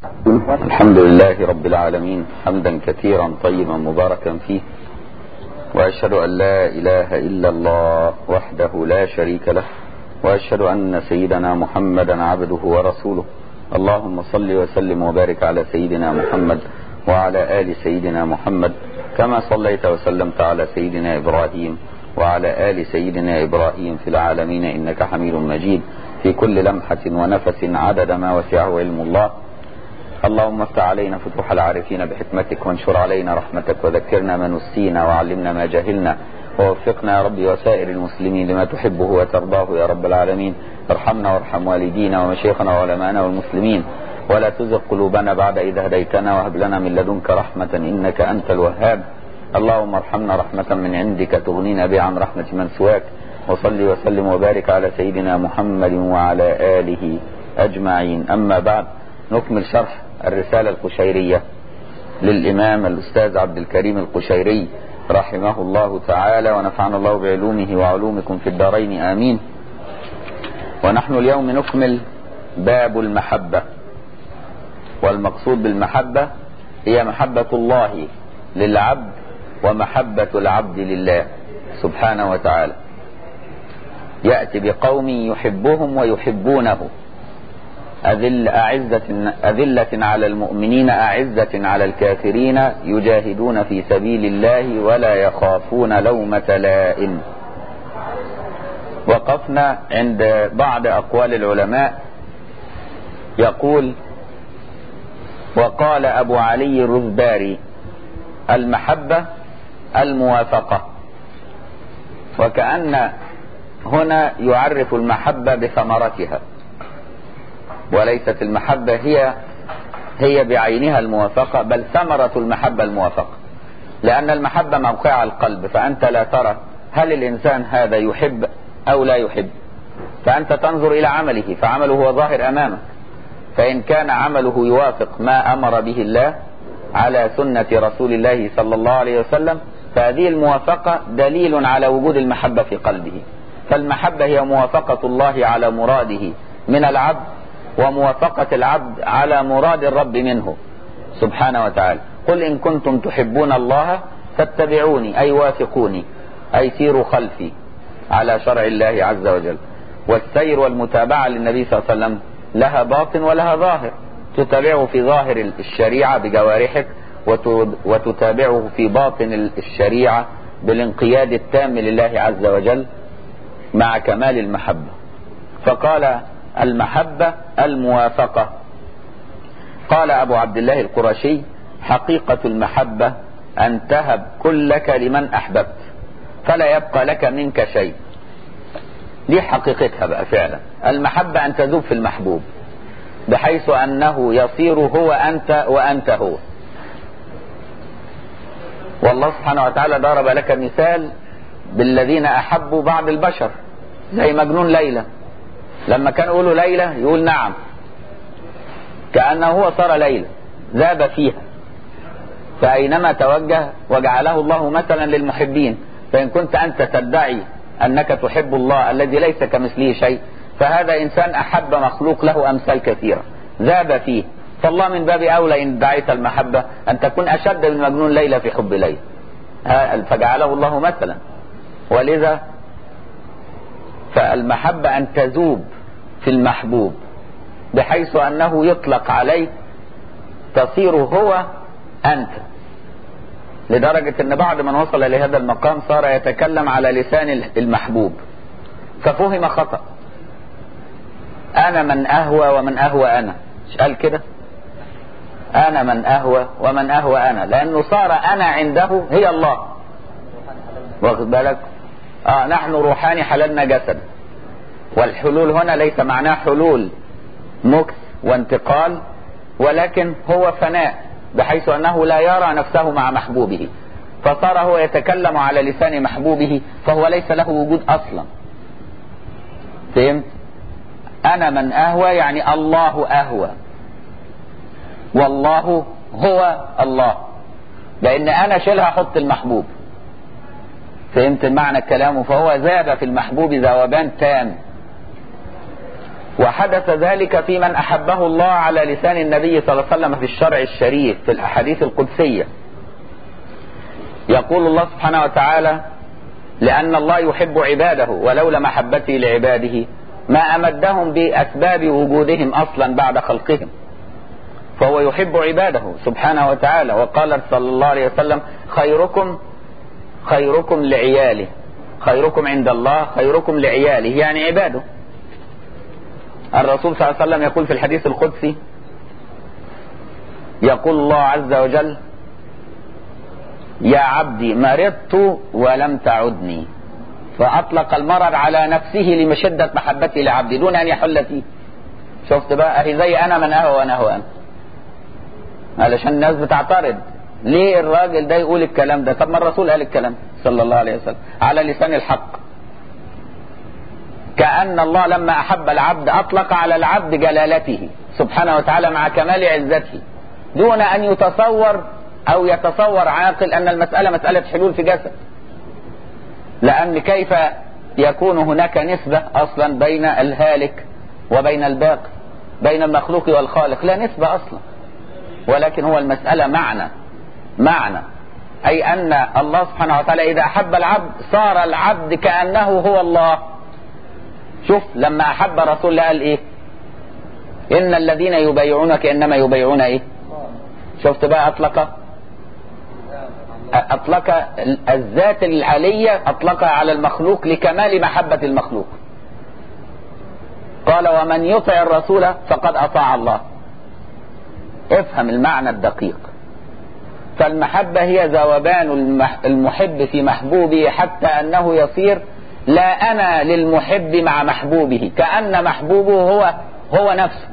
الحمد لله رب العالمين حمدا كثيرا طيبا مباركا فيه وأشهد أن لا إله إلا الله وحده لا شريك له وأشهد أن سيدنا محمدا عبده ورسوله اللهم صل وسلم وبارك على سيدنا محمد وعلى آل سيدنا محمد كما صليت وسلمت على سيدنا إبراهيم وعلى آل سيدنا إبراهيم في العالمين إنك حميد مجيد في كل لمحة ونفس عدد ما وسعه علم الله اللهم افتح علينا فتوح العارفين بحكمتك وانشر علينا رحمتك وذكرنا ما نسينا وعلمنا ما جهلنا ووفقنا يا رب وسائر المسلمين لما تحبه وترضاه يا رب العالمين ارحمنا وارحم والدينا ومشايخنا وعلماءنا والمسلمين ولا تزغ قلوبنا بعد إذ هديتنا وهب لنا من لدنك رحمة إنك أنت الوهاب اللهم ارحمنا رحمة من عندك تغنينا بها عن رحمة من سواك وصل وسلم وبارك على سيدنا محمد وعلى آله أجمعين أما بعد نكمل شرح الرسالة القشيرية للإمام الأستاذ عبد الكريم القشيري رحمه الله تعالى ونفعنا الله بعلومه وعلومكم في الدارين آمين ونحن اليوم نكمل باب المحبة والمقصود بالمحبة هي محبة الله للعبد ومحبة العبد لله سبحانه وتعالى يأتي بقوم يحبهم ويحبونه أذل أعزة أذلة على المؤمنين أعزة على الكافرين يجاهدون في سبيل الله ولا يخافون لومة لائم وقفنا عند بعض أقوال العلماء يقول وقال أبو علي الرزباري المحبة الموافقة وكأن هنا يعرف المحبة بثمرتها وليست المحبة هي هي بعينها الموافقة بل ثمرة المحبة الموافقة لأن المحبة موقع القلب فأنت لا ترى هل الإنسان هذا يحب أو لا يحب فأنت تنظر إلى عمله فعمله هو ظاهر أمامك فإن كان عمله يوافق ما أمر به الله على سنة رسول الله صلى الله عليه وسلم فهذه الموافقة دليل على وجود المحبة في قلبه فالمحبة هي موافقة الله على مراده من العبد وموافقة العبد على مراد الرب منه سبحانه وتعالى قل إن كنتم تحبون الله فاتبعوني أي وافقوني أي سيروا خلفي على شرع الله عز وجل والسير والمتابعة للنبي صلى الله عليه وسلم لها باطن ولها ظاهر تتابعه في ظاهر الشريعة بجوارحك وتتابعه في باطن الشريعة بالانقياد التام لله عز وجل مع كمال المحبة فقال المحبة الموافقة قال أبو عبد الله القرشي حقيقة المحبة أن تهب كلك لمن أحببت فلا يبقى لك منك شيء دي حقيقتها بقى فعلا المحبة أن تذوب في المحبوب بحيث أنه يصير هو أنت وأنت هو والله سبحانه وتعالى ضرب لك مثال بالذين أحبوا بعض البشر زي مجنون ليلى لما كانوا يقولوا ليلى يقول نعم كأنه هو صار ليلى ذاب فيها فأينما توجه وجعله الله مثلا للمحبين فإن كنت أنت تدعي أنك تحب الله الذي ليس كمثله شيء فهذا إنسان أحب مخلوق له أمثال كثيرة ذاب فيه فالله من باب أولى إن دعيت المحبة أن تكون أشد من مجنون ليلى في حب ليلى فجعله الله مثلا ولذا فالمحبة أن تذوب في المحبوب بحيث أنه يطلق عليك تصير هو أنت لدرجة أن بعد من وصل لهذا المقام صار يتكلم على لسان المحبوب ففهم خطأ أنا من أهوى ومن أهوى أنا مش قال كده أنا من أهوى ومن أهوى أنا لأنه صار أنا عنده هي الله واخد بالك آه نحن روحاني حللنا جسد والحلول هنا ليس معناه حلول مكث وانتقال ولكن هو فناء بحيث أنه لا يرى نفسه مع محبوبه فصار هو يتكلم على لسان محبوبه فهو ليس له وجود أصلا فهمت أنا من أهوى يعني الله أهوى والله هو الله لأن أنا شيلها حط المحبوب فهمت معنى كلامه فهو ذاب في المحبوب ذوبان تام وحدث ذلك في من أحبه الله على لسان النبي صلى الله عليه وسلم في الشرع الشريف في الأحاديث القدسية يقول الله سبحانه وتعالى لأن الله يحب عباده ولولا محبته لعباده ما أمدهم بأسباب وجودهم أصلا بعد خلقهم فهو يحب عباده سبحانه وتعالى وقال صلى الله عليه وسلم خيركم خيركم لعياله خيركم عند الله خيركم لعياله يعني عباده الرسول صلى الله عليه وسلم يقول في الحديث القدسي يقول الله عز وجل يا عبدي مرضت ولم تعدني فأطلق المرض على نفسه لمشدة محبته لعبدي دون أن يحل فيه شفت بقى أهي زي أنا من أهوى وأنا هو أنا علشان الناس بتعترض ليه الراجل ده يقول الكلام ده طب ما الرسول قال الكلام صلى الله عليه وسلم على لسان الحق كأن الله لما أحب العبد أطلق على العبد جلالته سبحانه وتعالى مع كمال عزته دون أن يتصور أو يتصور عاقل أن المسألة مسألة حلول في جسد لأن كيف يكون هناك نسبة أصلا بين الهالك وبين الباقي بين المخلوق والخالق لا نسبة أصلا ولكن هو المسألة معنى معنى أي أن الله سبحانه وتعالى إذا أحب العبد صار العبد كأنه هو الله شوف لما أحب رسول الله قال إيه إن الذين يبايعونك إنما يبايعون إيه شفت بقى أطلق أطلق الذات العلية أطلقها على المخلوق لكمال محبة المخلوق قال ومن يطع الرسول فقد أطاع الله افهم المعنى الدقيق فالمحبة هي ذوبان المحب في محبوبه حتى أنه يصير لا أنا للمحب مع محبوبه كأن محبوبه هو هو نفسه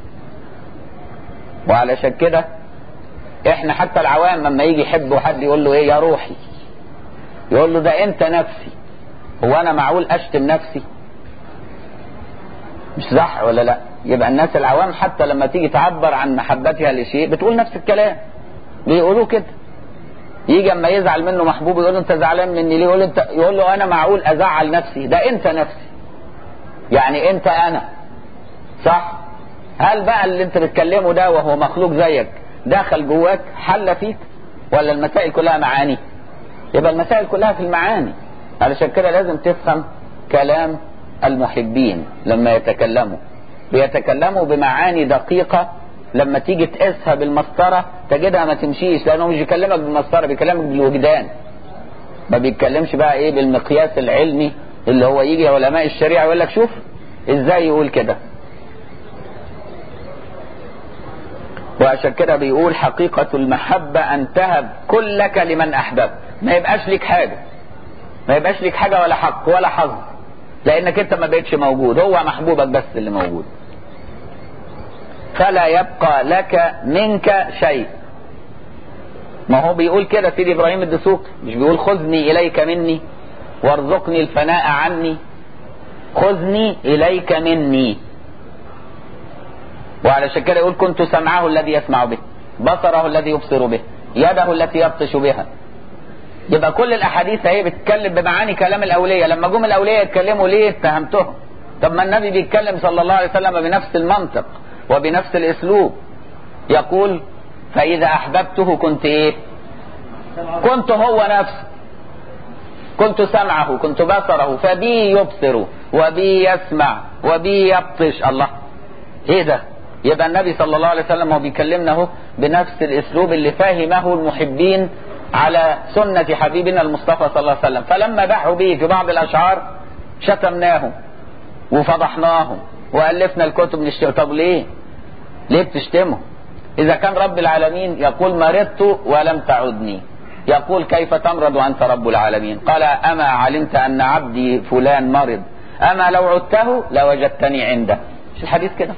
وعلشان كده احنا حتى العوام لما يجي يحب حد يقول له ايه يا روحي يقول له ده انت نفسي هو انا معقول اشتم نفسي مش صح ولا لا يبقى الناس العوام حتى لما تيجي تعبر عن محبتها لشيء بتقول نفس الكلام بيقولوا كده يجي اما يزعل منه محبوب يقول له انت زعلان مني ليه يقول انت يقول له انا معقول ازعل نفسي ده انت نفسي يعني انت انا صح هل بقى اللي انت بتكلمه ده وهو مخلوق زيك دخل جواك حل فيك ولا المسائل كلها معاني يبقى المسائل كلها في المعاني علشان كده لازم تفهم كلام المحبين لما يتكلموا بيتكلموا بمعاني دقيقة لما تيجي تقيسها بالمسطرة تجدها ما تمشيش لانه مش بيكلمك بالمسطرة بيكلمك بالوجدان ما بيتكلمش بقى ايه بالمقياس العلمي اللي هو يجي علماء الشريعة يقول لك شوف ازاي يقول كده وعشان كده بيقول حقيقة المحبة أن تهب كلك لمن أحببت ما يبقاش ليك حاجة ما يبقاش ليك حاجة ولا حق ولا حظ لأنك أنت ما بقتش موجود هو محبوبك بس اللي موجود فلا يبقى لك منك شيء ما هو بيقول كده سيدي إبراهيم الدسوقي مش بيقول خذني إليك مني وارزقني الفناء عني خذني إليك مني وعلشان كده يقول كنت سمعه الذي يسمع به بصره الذي يبصر به يده التي يبطش بها يبقى كل الاحاديث اهي بتتكلم بمعاني كلام الاولياء لما جم الاولياء يتكلموا ليه اتهمتهم طب ما النبي بيتكلم صلى الله عليه وسلم بنفس المنطق وبنفس الاسلوب يقول فاذا احببته كنت ايه كنت هو نفسه كنت سمعه كنت بصره فبي يبصر وبي يسمع وبي يبطش الله ايه ده يبقى النبي صلى الله عليه وسلم هو بيكلمنا اهو بنفس الاسلوب اللي فهمه المحبين على سنة حبيبنا المصطفى صلى الله عليه وسلم فلما دعوا به في بعض الاشعار شتمناهم وفضحناهم والفنا الكتب نشتم طب ليه ليه بتشتمه اذا كان رب العالمين يقول مرضت ولم تعدني يقول كيف تمرض وانت رب العالمين قال اما علمت ان عبدي فلان مرض اما لو عدته لوجدتني عنده مش الحديث كده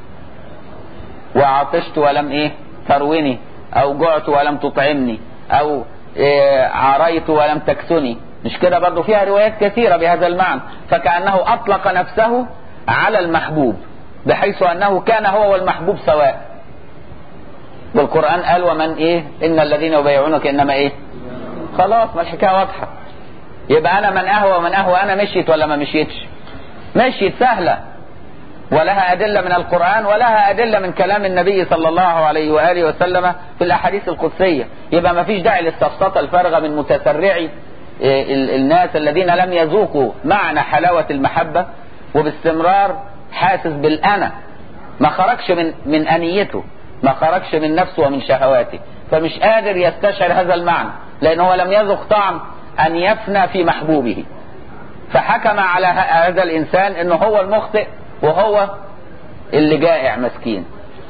وعطشت ولم ايه تروني او جعت ولم تطعمني او إيه عريت ولم تكسني مش كده برضو فيها روايات كثيرة بهذا المعنى فكأنه اطلق نفسه على المحبوب بحيث انه كان هو والمحبوب سواء والقرآن قال ومن ايه ان الذين يبايعونك انما ايه خلاص ما الحكاية واضحة يبقى انا من اهوى ومن اهوى انا مشيت ولا ما مشيتش مشيت سهلة ولها أدلة من القرآن ولها أدلة من كلام النبي صلى الله عليه وآله وسلم في الأحاديث القدسية يبقى ما فيش داعي للسفسطة الفارغة من متسرعي الناس الذين لم يذوقوا معنى حلاوة المحبة وباستمرار حاسس بالأنا ما خرجش من من أنيته ما خرجش من نفسه ومن شهواته فمش قادر يستشعر هذا المعنى لأنه لم يذق طعم أن يفنى في محبوبه فحكم على هذا الإنسان أنه هو المخطئ وهو اللي جائع مسكين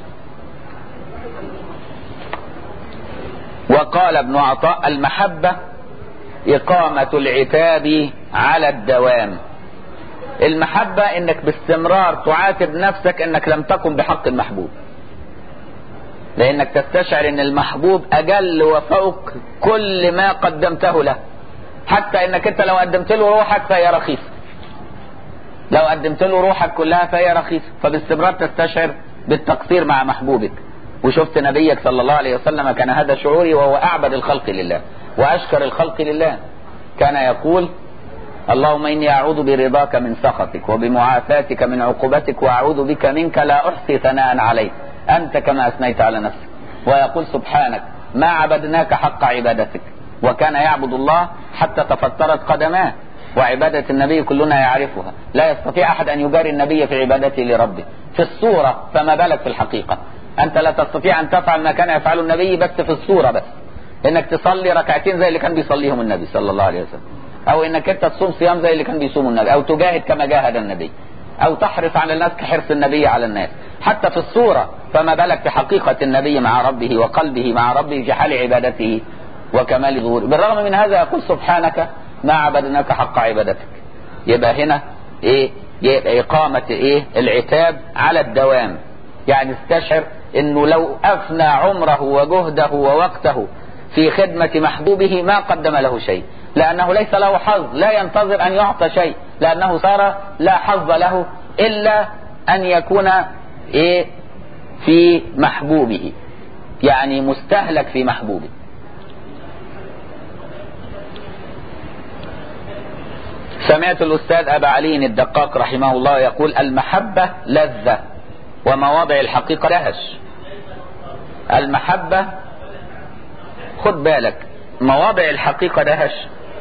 وقال ابن عطاء المحبة إقامة العتاب على الدوام المحبة انك باستمرار تعاتب نفسك انك لم تكن بحق المحبوب لانك تستشعر ان المحبوب اجل وفوق كل ما قدمته له حتى انك انت لو قدمت له روحك فهي رخيصة لو قدمت له روحك كلها فهي رخيصة فباستمرار تستشعر بالتقصير مع محبوبك وشفت نبيك صلى الله عليه وسلم كان هذا شعوري وهو اعبد الخلق لله واشكر الخلق لله كان يقول اللهم إني أعوذ برضاك من سخطك وبمعافاتك من عقوبتك وأعوذ بك منك لا أحصي ثناء عليك أنت كما أثنيت على نفسك ويقول سبحانك ما عبدناك حق عبادتك وكان يعبد الله حتى تفطرت قدماه وعبادة النبي كلنا يعرفها لا يستطيع أحد أن يجاري النبي في عبادته لربه في الصورة فما بالك في الحقيقة أنت لا تستطيع أن تفعل ما كان يفعله النبي بس في الصورة بس إنك تصلي ركعتين زي اللي كان بيصليهم النبي صلى الله عليه وسلم او انك انت تصوم صيام زي اللي كان بيصوم النبي او تجاهد كما جاهد النبي او تحرص على الناس كحرص النبي على الناس حتى في الصورة فما بالك في حقيقة النبي مع ربه وقلبه مع ربه في حال عبادته وكمال ظهوره بالرغم من هذا يقول سبحانك ما عبدناك حق عبادتك يبقى هنا ايه اقامة ايه العتاب على الدوام يعني استشعر انه لو افنى عمره وجهده ووقته في خدمة محبوبه ما قدم له شيء لأنه ليس له حظ لا ينتظر أن يعطى شيء لأنه صار لا حظ له إلا أن يكون إيه في محبوبه يعني مستهلك في محبوبه سمعت الأستاذ أبا علي الدقاق رحمه الله يقول المحبة لذة ومواضع الحقيقة دهش المحبة خد بالك مواضع الحقيقة دهش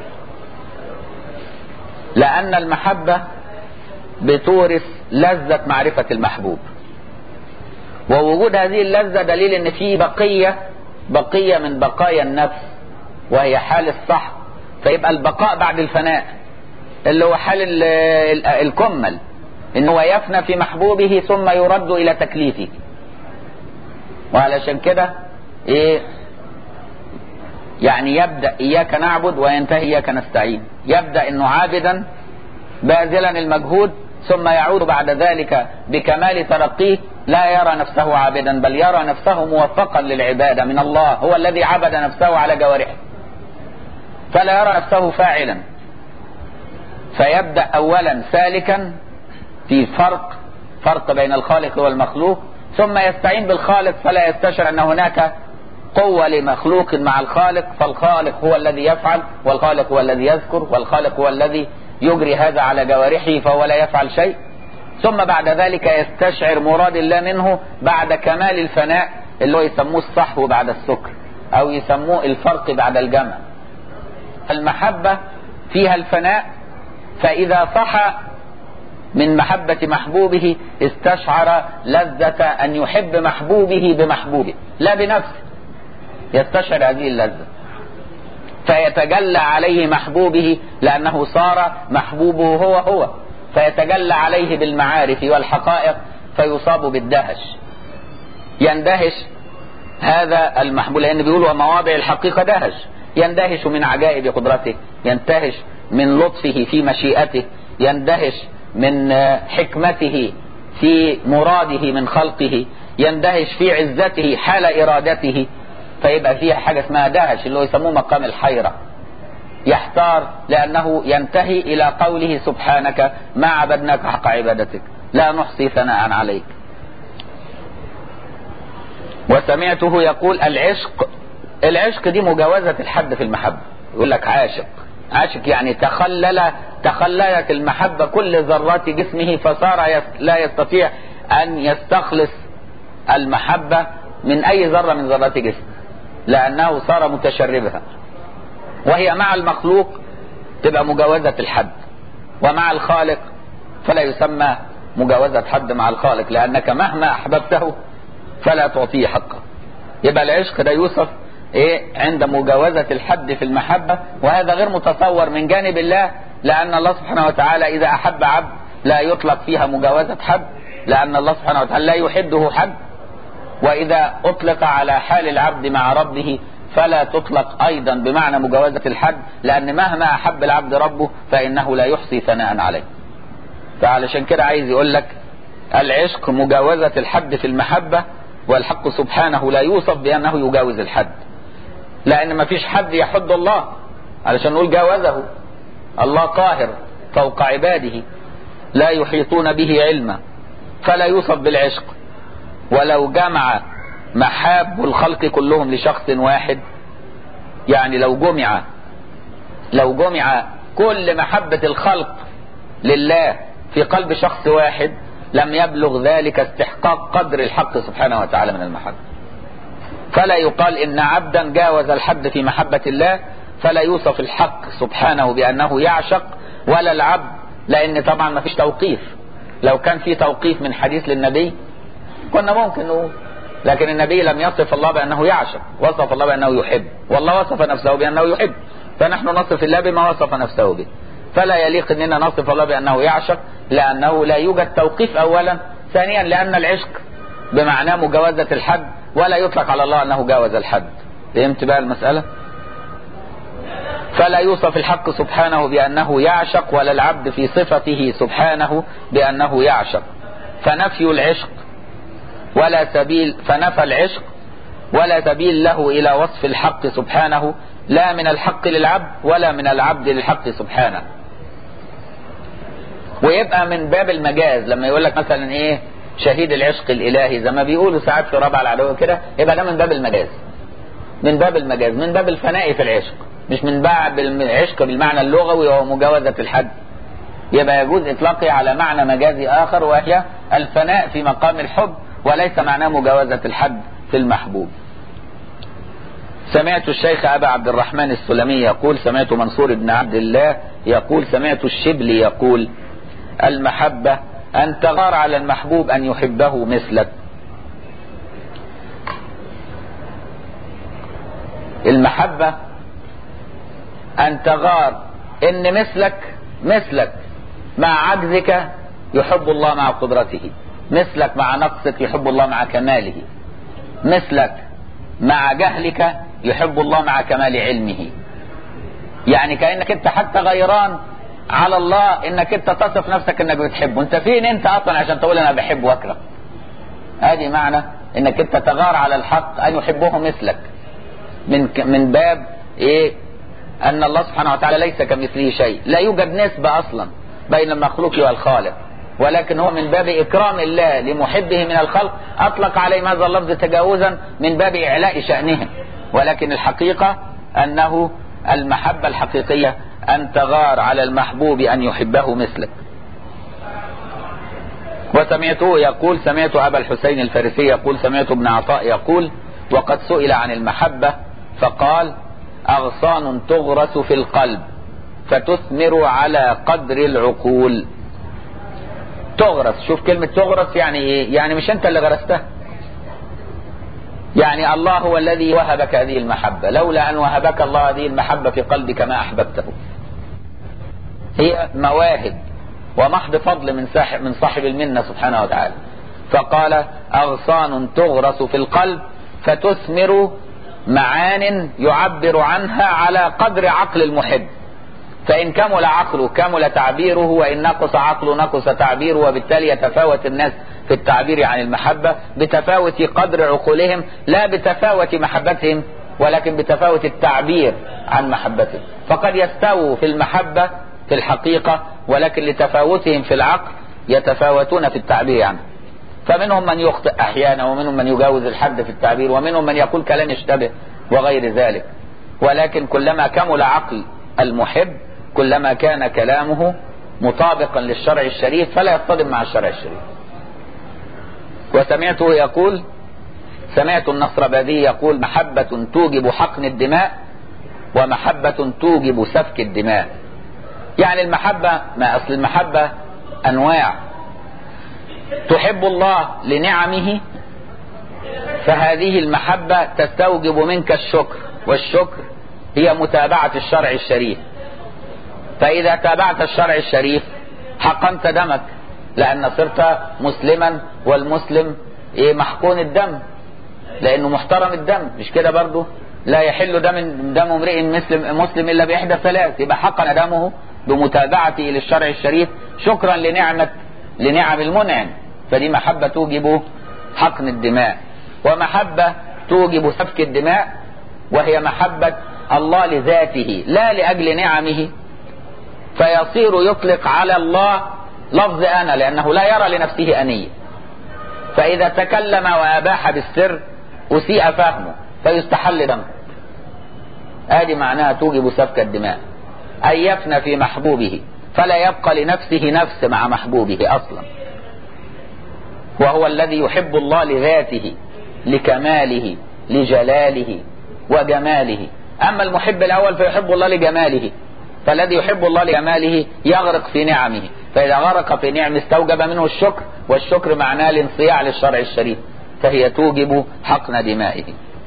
لأن المحبة بتورث لذة معرفة المحبوب ووجود هذه اللذة دليل ان في بقية بقية من بقايا النفس وهي حال الصح فيبقى البقاء بعد الفناء اللي هو حال الكمل ان هو يفنى في محبوبه ثم يرد الى تكليفه وعلشان كده ايه يعني يبدأ إياك نعبد وينتهي إياك نستعين يبدأ أنه عابدا باذلا المجهود ثم يعود بعد ذلك بكمال ترقيه لا يرى نفسه عابدا بل يرى نفسه موفقا للعبادة من الله هو الذي عبد نفسه على جوارحه فلا يرى نفسه فاعلا فيبدأ أولا سالكا في فرق فرق بين الخالق والمخلوق ثم يستعين بالخالق فلا يستشعر أن هناك قوة لمخلوق مع الخالق فالخالق هو الذي يفعل والخالق هو الذي يذكر والخالق هو الذي يجري هذا على جوارحه فهو لا يفعل شيء ثم بعد ذلك يستشعر مراد الله منه بعد كمال الفناء اللي هو يسموه الصحو بعد السكر او يسموه الفرق بعد الجمع المحبة فيها الفناء فاذا صح من محبة محبوبه استشعر لذة ان يحب محبوبه بمحبوبه لا بنفسه يستشعر هذه اللذة فيتجلى عليه محبوبه لأنه صار محبوبه هو هو فيتجلى عليه بالمعارف والحقائق فيصاب بالدهش يندهش هذا المحبوب لأن بيقولوا مواضع الحقيقة دهش يندهش من عجائب قدرته يندهش من لطفه في مشيئته يندهش من حكمته في مراده من خلقه يندهش في عزته حال إرادته فيبقى فيها حاجة اسمها دهش اللي هو يسموه مقام الحيرة يحتار لأنه ينتهي إلى قوله سبحانك ما عبدناك حق عبادتك لا نحصي ثناء عليك وسمعته يقول العشق العشق دي مجاوزة الحد في المحبة يقول لك عاشق عاشق يعني تخلل تخللت المحبة كل ذرات جسمه فصار يس لا يستطيع أن يستخلص المحبة من أي ذرة من ذرات جسمه لأنه صار متشربها وهي مع المخلوق تبقى مجاوزة الحد ومع الخالق فلا يسمى مجاوزة حد مع الخالق لأنك مهما أحببته فلا تعطيه حقه يبقى العشق ده يوصف ايه عند مجاوزة الحد في المحبة وهذا غير متصور من جانب الله لأن الله سبحانه وتعالى إذا أحب عبد لا يطلق فيها مجاوزة حد لأن الله سبحانه وتعالى لا يحده حد وإذا أطلق على حال العبد مع ربه فلا تطلق أيضا بمعنى مجاوزة الحد لأن مهما أحب العبد ربه فإنه لا يحصي ثناء عليه فعلشان كده عايز يقول لك العشق مجاوزة الحد في المحبة والحق سبحانه لا يوصف بأنه يجاوز الحد لأن ما فيش حد يحد الله علشان نقول جاوزه الله قاهر فوق عباده لا يحيطون به علما فلا يوصف بالعشق ولو جمع محاب الخلق كلهم لشخص واحد يعني لو جمع لو جمع كل محبة الخلق لله في قلب شخص واحد لم يبلغ ذلك استحقاق قدر الحق سبحانه وتعالى من المحبة فلا يقال ان عبدا جاوز الحد في محبة الله فلا يوصف الحق سبحانه بانه يعشق ولا العبد لان طبعا ما فيش توقيف لو كان في توقيف من حديث للنبي كنا ممكن نقول لكن النبي لم يصف الله بانه يعشق وصف الله بانه يحب والله وصف نفسه بانه يحب فنحن نصف الله بما وصف نفسه به فلا يليق اننا نصف الله بانه يعشق لانه لا يوجد توقيف اولا ثانيا لان العشق بمعناه مجاوزة الحد ولا يطلق على الله انه جاوز الحد فهمت بقى المسألة فلا يوصف الحق سبحانه بانه يعشق ولا العبد في صفته سبحانه بانه يعشق فنفي العشق ولا سبيل فنفى العشق ولا سبيل له الى وصف الحق سبحانه لا من الحق للعبد ولا من العبد للحق سبحانه ويبقى من باب المجاز لما يقول لك مثلا ايه شهيد العشق الالهي زي ما بيقولوا ساعات في ربع العدو كده يبقى ده من باب المجاز من باب المجاز من باب الفناء في العشق مش من باب العشق بالمعنى اللغوي وهو مجاوزة الحد يبقى يجوز اطلاقه على معنى مجازي اخر وهي الفناء في مقام الحب وليس معناه مجاوزة الحد في المحبوب سمعت الشيخ أبا عبد الرحمن السلمي يقول سمعت منصور بن عبد الله يقول سمعت الشبلي يقول المحبة أن تغار على المحبوب أن يحبه مثلك المحبة أن تغار إن مثلك مثلك مع عجزك يحب الله مع قدرته مثلك مع نقصك يحب الله مع كماله مثلك مع جهلك يحب الله مع كمال علمه يعني كأنك انت حتى غيران على الله انك انت تصف نفسك انك بتحبه انت فين انت اصلا عشان تقول انا بحب واكره ادي معنى انك انت تغار على الحق ان يحبه مثلك من من باب ايه ان الله سبحانه وتعالى ليس كمثله شيء لا يوجد نسبة اصلا بين المخلوق والخالق ولكن هو من باب اكرام الله لمحبه من الخلق اطلق عليه هذا اللفظ تجاوزا من باب اعلاء شأنهم ولكن الحقيقة انه المحبة الحقيقية ان تغار على المحبوب ان يحبه مثلك وسمعته يقول سمعت ابا الحسين الفارسي يقول سمعت ابن عطاء يقول وقد سئل عن المحبة فقال اغصان تغرس في القلب فتثمر على قدر العقول تغرس شوف كلمة تغرس يعني ايه يعني مش انت اللي غرستها يعني الله هو الذي وهبك هذه المحبة لولا ان وهبك الله هذه المحبة في قلبك ما احببته هي مواهب ومحض فضل من صاحب من صاحب المنة سبحانه وتعالى فقال اغصان تغرس في القلب فتثمر معان يعبر عنها على قدر عقل المحب فإن كمل عقله كمل تعبيره وإن نقص عقله نقص تعبيره وبالتالي يتفاوت الناس في التعبير عن المحبة بتفاوت قدر عقولهم لا بتفاوت محبتهم ولكن بتفاوت التعبير عن محبتهم فقد يستووا في المحبة في الحقيقة ولكن لتفاوتهم في العقل يتفاوتون في التعبير عنه فمنهم من يخطئ أحيانا ومنهم من يجاوز الحد في التعبير ومنهم من يقول كلام يشتبه وغير ذلك ولكن كلما كمل عقل المحب كلما كان كلامه مطابقا للشرع الشريف فلا يصطدم مع الشرع الشريف وسمعته يقول سمعت النصربادي يقول محبة توجب حقن الدماء ومحبة توجب سفك الدماء يعني المحبة ما أصل المحبة أنواع تحب الله لنعمه فهذه المحبة تستوجب منك الشكر والشكر هي متابعة الشرع الشريف فإذا تابعت الشرع الشريف حقنت دمك لأن صرت مسلما والمسلم إيه محقون الدم لأنه محترم الدم مش كده برضه لا يحل دم دم امرئ مسلم مسلم إلا بإحدى ثلاث يبقى حقن دمه بمتابعته للشرع الشريف شكرا لنعمة لنعم المنعم فدي محبة توجب حقن الدماء ومحبة توجب سفك الدماء وهي محبة الله لذاته لا لأجل نعمه فيصير يطلق على الله لفظ أنا لأنه لا يرى لنفسه أنية فإذا تكلم وأباح بالسر أسيء فهمه فيستحل دمه ادي معناها توجب سفك الدماء أن يفنى في محبوبه فلا يبقى لنفسه نفس مع محبوبه أصلا وهو الذي يحب الله لذاته لكماله لجلاله وجماله أما المحب الأول فيحب الله لجماله فالذي يحب الله لجماله يغرق في نعمه فإذا غرق في نعم استوجب منه الشكر والشكر معناه الانصياع للشرع الشريف فهي توجب حقن دمائه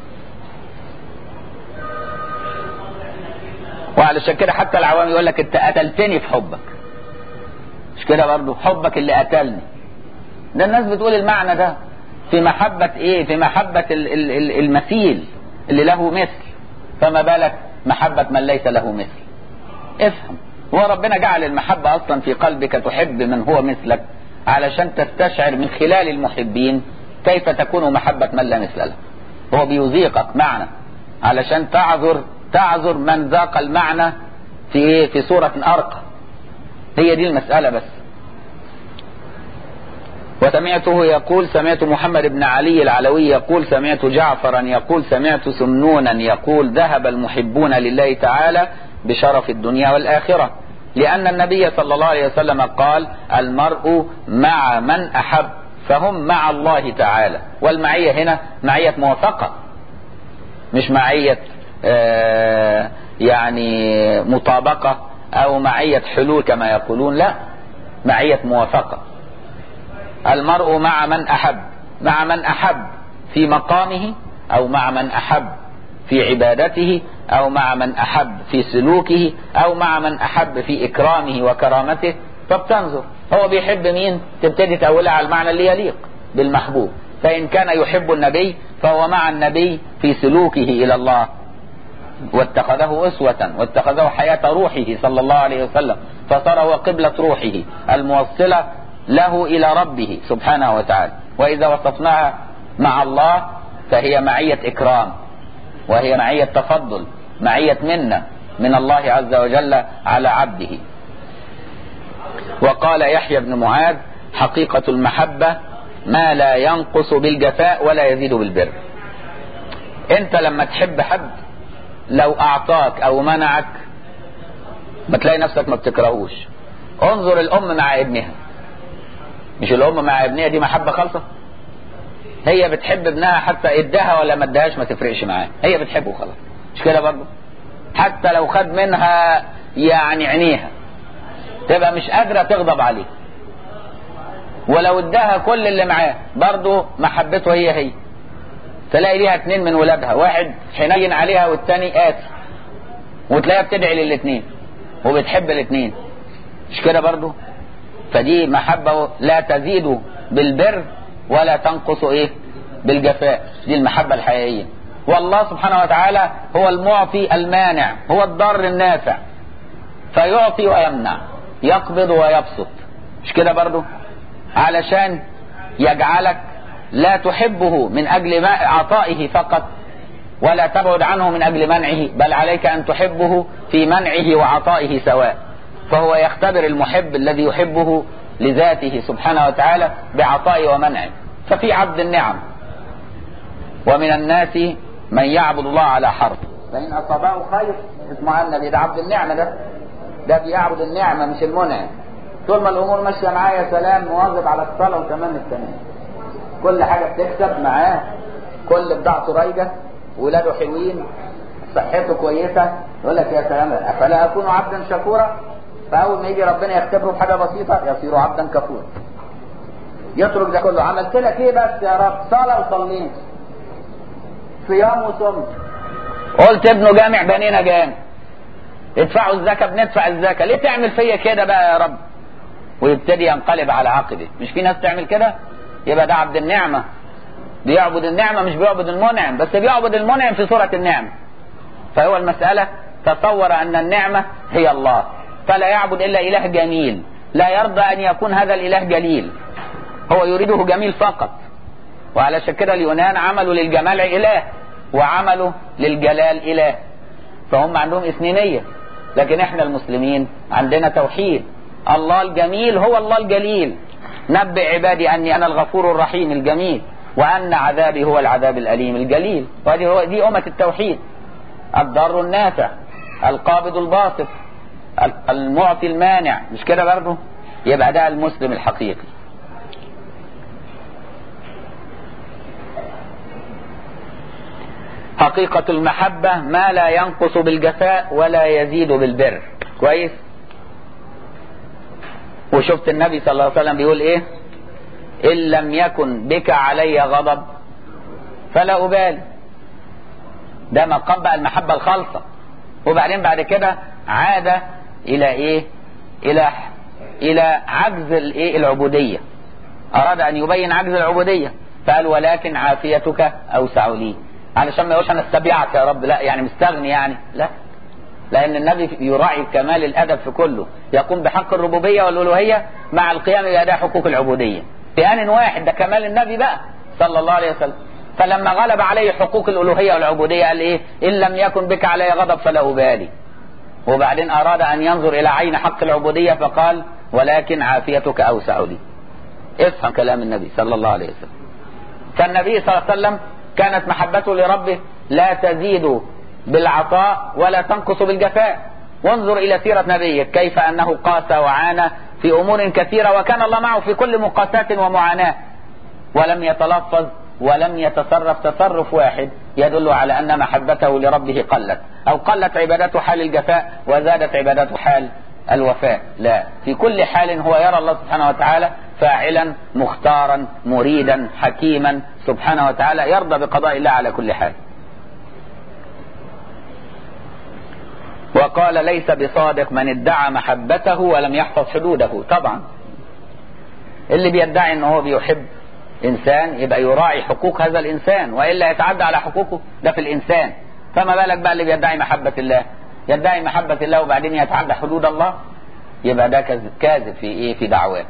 وعلشان كده حتى العوام يقول لك انت قتلتني في حبك مش كده برضه حبك اللي قتلني ده الناس بتقول المعنى ده في محبة ايه في محبة ال ال ال المثيل اللي له مثل فما بالك محبة من ليس له مثل افهم هو ربنا جعل المحبة اصلا في قلبك تحب من هو مثلك علشان تستشعر من خلال المحبين كيف تكون محبة من لا مثل له هو بيذيقك معنى علشان تعذر تعذر من ذاق المعنى في ايه في صورة ارقى هي دي المسألة بس وسمعته يقول سمعت محمد بن علي العلوي يقول سمعت جعفرا يقول سمعت سمنونا يقول ذهب المحبون لله تعالى بشرف الدنيا والآخرة لأن النبي صلى الله عليه وسلم قال المرء مع من أحب فهم مع الله تعالى والمعية هنا معية موافقة مش معية آه يعني مطابقة أو معية حلول كما يقولون لا معية موافقة المرء مع من أحب مع من أحب في مقامه أو مع من أحب في عبادته أو مع من أحب في سلوكه أو مع من أحب في إكرامه وكرامته فبتنظر هو بيحب مين تبتدي تقولها على المعنى اللي يليق بالمحبوب فإن كان يحب النبي فهو مع النبي في سلوكه إلى الله واتخذه أسوة واتخذه حياة روحه صلى الله عليه وسلم فصار هو قبلة روحه الموصلة له إلى ربه سبحانه وتعالى وإذا وصفناها مع الله فهي معية إكرام وهي معية تفضل معية منة من الله عز وجل على عبده وقال يحيى بن معاذ حقيقة المحبة ما لا ينقص بالجفاء ولا يزيد بالبر انت لما تحب حد لو اعطاك او منعك بتلاقي نفسك ما بتكرهوش انظر الام مع ابنها مش الام مع ابنها دي محبة خالصة هي بتحب ابنها حتى اداها ولا ما اداهاش ما تفرقش معاه هي بتحبه خلاص مش كده برضه حتى لو خد منها يعني عينيها تبقى مش قادرة تغضب عليه ولو اداها كل اللي معاه برضه محبته هي هي تلاقي ليها اتنين من ولادها واحد حنين عليها والتاني قاسي وتلاقيها بتدعي للاتنين وبتحب الاتنين مش كده برضه فدي محبة لا تزيد بالبر ولا تنقص ايه بالجفاء دي المحبة الحقيقية والله سبحانه وتعالى هو المعطي المانع هو الضار النافع فيعطي ويمنع يقبض ويبسط مش كده برضو علشان يجعلك لا تحبه من اجل عطائه فقط ولا تبعد عنه من اجل منعه بل عليك ان تحبه في منعه وعطائه سواء فهو يختبر المحب الذي يحبه لذاته سبحانه وتعالى بعطائه ومنعه ففي عبد النعم ومن الناس من يعبد الله على حرف فإن أصابه خير اسمه النبي ده عبد النعمة ده ده بيعبد النعمة مش المنعم طول ما الامور ماشية معايا سلام مواظب على الصلاة وتمام التمام كل حاجة بتكسب معاه كل بضاعته رايجة ولاده حلوين صحته كويسة يقول لك يا سلام افلا اكون عبدا شكورا فاول ما يجي ربنا يختبره بحاجة بسيطة يصير عبدا كفورا يترك ده كله عملت لك ايه بس يا رب صلاة وصليت صيام وصمت قلت ابنه جامع بنينا جامع ادفعوا الزكاة بندفع الزكاة ليه تعمل فيا كده بقى يا رب ويبتدي ينقلب على عقبه مش في ناس تعمل كده يبقى ده عبد النعمة بيعبد النعمة مش بيعبد المنعم بس بيعبد المنعم في صورة النعمة فهو المسألة تصور أن النعمة هي الله فلا يعبد إلا إله جميل لا يرضى أن يكون هذا الإله جليل هو يريده جميل فقط وعلى كده اليونان عملوا للجمال إله وعملوا للجلال إله فهم عندهم اثنينية لكن احنا المسلمين عندنا توحيد الله الجميل هو الله الجليل نبئ عبادي أني أنا الغفور الرحيم الجميل وأن عذابي هو العذاب الأليم الجليل وهذه هو دي أمة التوحيد الضار النافع القابض الباسط المعطي المانع مش كده برضه يبقى ده المسلم الحقيقي حقيقة المحبة ما لا ينقص بالجفاء ولا يزيد بالبر كويس وشفت النبي صلى الله عليه وسلم بيقول ايه ان لم يكن بك علي غضب فلا ابالي ده مقام بقى المحبة الخالصة وبعدين بعد كده عاد الى ايه الى الى عجز الايه العبودية اراد ان يبين عجز العبودية فقال ولكن عافيتك اوسع لي علشان ما يقولش انا استبيعك يا رب لا يعني مستغني يعني لا لان النبي يراعي كمال الادب في كله يقوم بحق الربوبيه والالوهيه مع القيام باداء حقوق العبوديه في ان واحد ده كمال النبي بقى صلى الله عليه وسلم فلما غلب عليه حقوق الالوهيه والعبوديه قال ايه ان لم يكن بك علي غضب فلا ابالي وبعدين اراد ان ينظر الى عين حق العبوديه فقال ولكن عافيتك اوسع لي افهم كلام النبي صلى الله عليه وسلم فالنبي صلى الله عليه وسلم كانت محبته لربه لا تزيد بالعطاء ولا تنقص بالجفاء وانظر الى سيرة نبيك كيف انه قاس وعانى في امور كثيرة وكان الله معه في كل مقاساة ومعاناة ولم يتلفظ ولم يتصرف تصرف واحد يدل على ان محبته لربه قلت او قلت عبادته حال الجفاء وزادت عبادته حال الوفاء لا في كل حال هو يرى الله سبحانه وتعالى فاعلا مختارا مريدا حكيما سبحانه وتعالى يرضى بقضاء الله على كل حال وقال ليس بصادق من ادعى محبته ولم يحفظ حدوده طبعا اللي بيدعي ان هو بيحب انسان يبقى يراعي حقوق هذا الانسان والا يتعدى على حقوقه ده في الانسان فما بالك بقى اللي بيدعي محبة الله يدعي محبة الله وبعدين يتعدى حدود الله يبقى ده كاذب في ايه في دعواه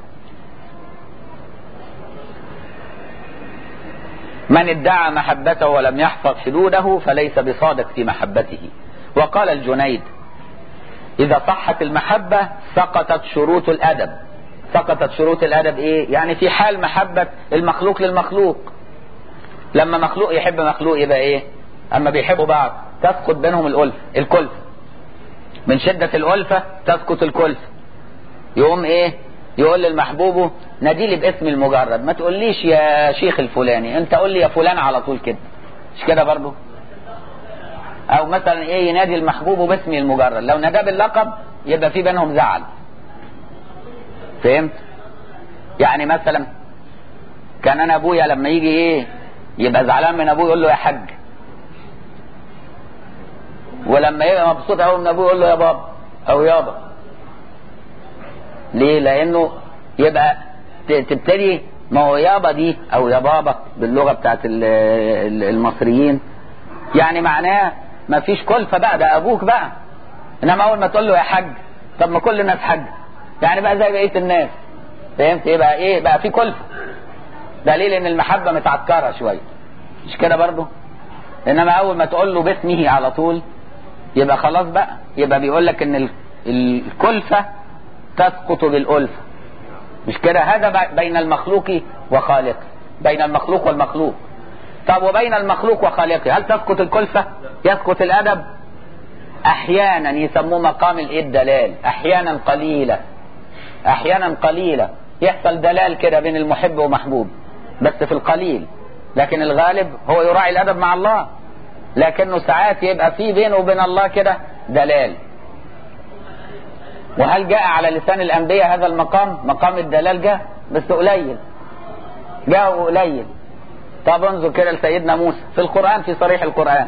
من ادعى محبته ولم يحفظ حدوده فليس بصادق في محبته وقال الجنيد إذا صحت المحبة سقطت شروط الأدب سقطت شروط الأدب إيه؟ يعني في حال محبة المخلوق للمخلوق لما مخلوق يحب مخلوق يبقى إيه؟ أما بيحبوا بعض تسقط بينهم الألف الكلفة من شدة الألفة تسقط الكلفة يقوم إيه؟ يقول للمحبوب ناديلي باسم المجرد ما تقوليش يا شيخ الفلاني انت قول لي يا فلان على طول كده مش كده برضه او مثلا ايه ينادي المحبوب باسمه المجرد لو ناداه باللقب يبقى في بينهم زعل فهمت يعني مثلا كان انا ابويا لما يجي ايه يبقى زعلان من ابوه يقول له يا حاج ولما يبقى مبسوط قوي من ابوه يقول له يا بابا او يابا ليه لانه يبقى تبتدي ما هو يابا دي او يا بابا باللغه بتاعت المصريين يعني معناه ما فيش كلفه بقى ده ابوك بقى انما اول ما تقول له يا حاج طب ما كل الناس حاج يعني بقى زي بقيه الناس فهمت ايه بقى ايه بقى في كلفه دليل ان المحبه متعكره شويه مش كده برضه انما اول ما تقول له باسمه على طول يبقى خلاص بقى يبقى بيقول لك ان الكلفه تسقط بالالفه مش كده هذا بين المخلوق وخالقه بين المخلوق والمخلوق طب وبين المخلوق وخالقه هل تسقط الكلفة يسقط الأدب احيانا يسموه مقام الايه الدلال احيانا قليلة احيانا قليلة يحصل دلال كده بين المحب ومحبوب بس في القليل لكن الغالب هو يراعي الادب مع الله لكنه ساعات يبقى في بينه وبين الله كده دلال وهل جاء على لسان الانبياء هذا المقام مقام الدلال جاء بس قليل جاء قليل طب انظر كده لسيدنا موسى في القرآن في صريح القرآن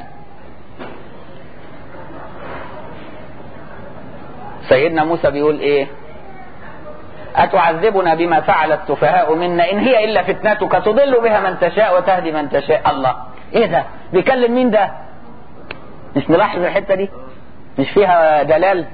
سيدنا موسى بيقول ايه أتعذبنا بما فعل السفهاء منا إن هي إلا فتنتك تضل بها من تشاء وتهدي من تشاء الله إيه ده بيكلم مين ده مش ملاحظ الحتة دي مش فيها دلال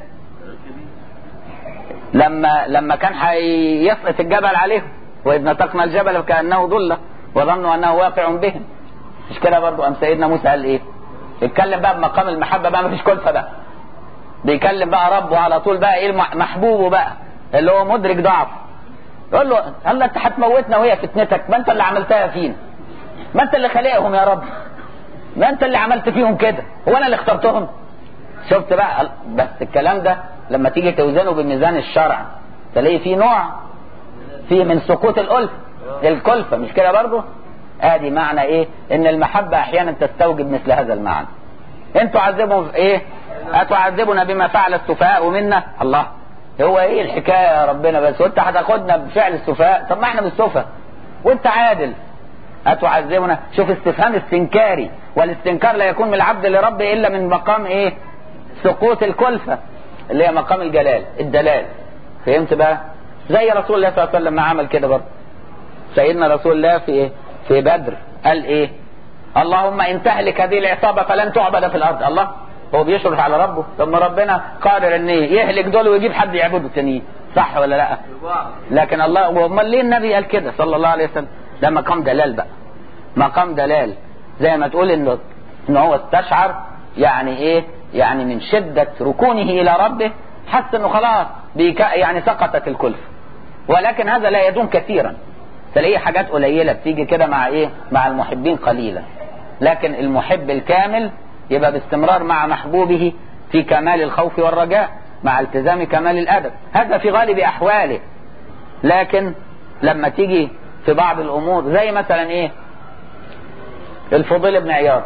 لما لما كان هيسقط الجبل عليهم وإذ نطقنا الجبل كأنه ضلة وظنوا أنه واقع بهم مش كده برضو أم سيدنا موسى قال إيه اتكلم بقى بمقام المحبة بقى مفيش كلفة بقى بيكلم بقى ربه على طول بقى ايه محبوبه بقى اللي هو مدرك ضعف يقول له الله انت هتموتنا وهي فتنتك ما انت اللي عملتها فينا ما انت اللي خلقهم يا رب ما انت اللي عملت فيهم كده هو انا اللي اخترتهم شفت بقى بس الكلام ده لما تيجي توزنه بميزان الشرع تلاقي فيه نوع فيه من سقوط الألف الكلفة مش كده برضه ادي معنى ايه ان المحبة احيانا تستوجب مثل هذا المعنى انتوا عذبهم في ايه اتعذبنا بما فعل السفهاء منا الله هو ايه الحكايه يا ربنا بس وانت هتاخدنا بفعل السفهاء طب ما احنا بالسفهاء وانت عادل اتعذبنا شوف استفهام استنكاري والاستنكار لا يكون من العبد لربه الا من مقام ايه سقوط الكلفه اللي هي مقام الجلال الدلال فهمت بقى زي رسول الله صلى الله عليه وسلم ما عمل كده برضه سيدنا رسول الله في ايه في بدر قال ايه اللهم ان تهلك هذه العصابه فلن تعبد في الارض الله هو بيشرف على ربه طب ما ربنا قادر ان يهلك دول ويجيب حد يعبده تانيين صح ولا لا لكن الله امال ليه النبي قال كده صلى الله عليه وسلم ده مقام دلال بقى مقام دلال زي ما تقول انه ان هو استشعر يعني ايه يعني من شدة ركونه الى ربه حس انه خلاص بيك يعني سقطت الكلفة ولكن هذا لا يدوم كثيرا تلاقيه حاجات قليلة بتيجي كده مع ايه مع المحبين قليلا لكن المحب الكامل يبقى باستمرار مع محبوبه في كمال الخوف والرجاء مع التزام كمال الادب هذا في غالب احواله لكن لما تيجي في بعض الامور زي مثلا ايه الفضيل بن عياض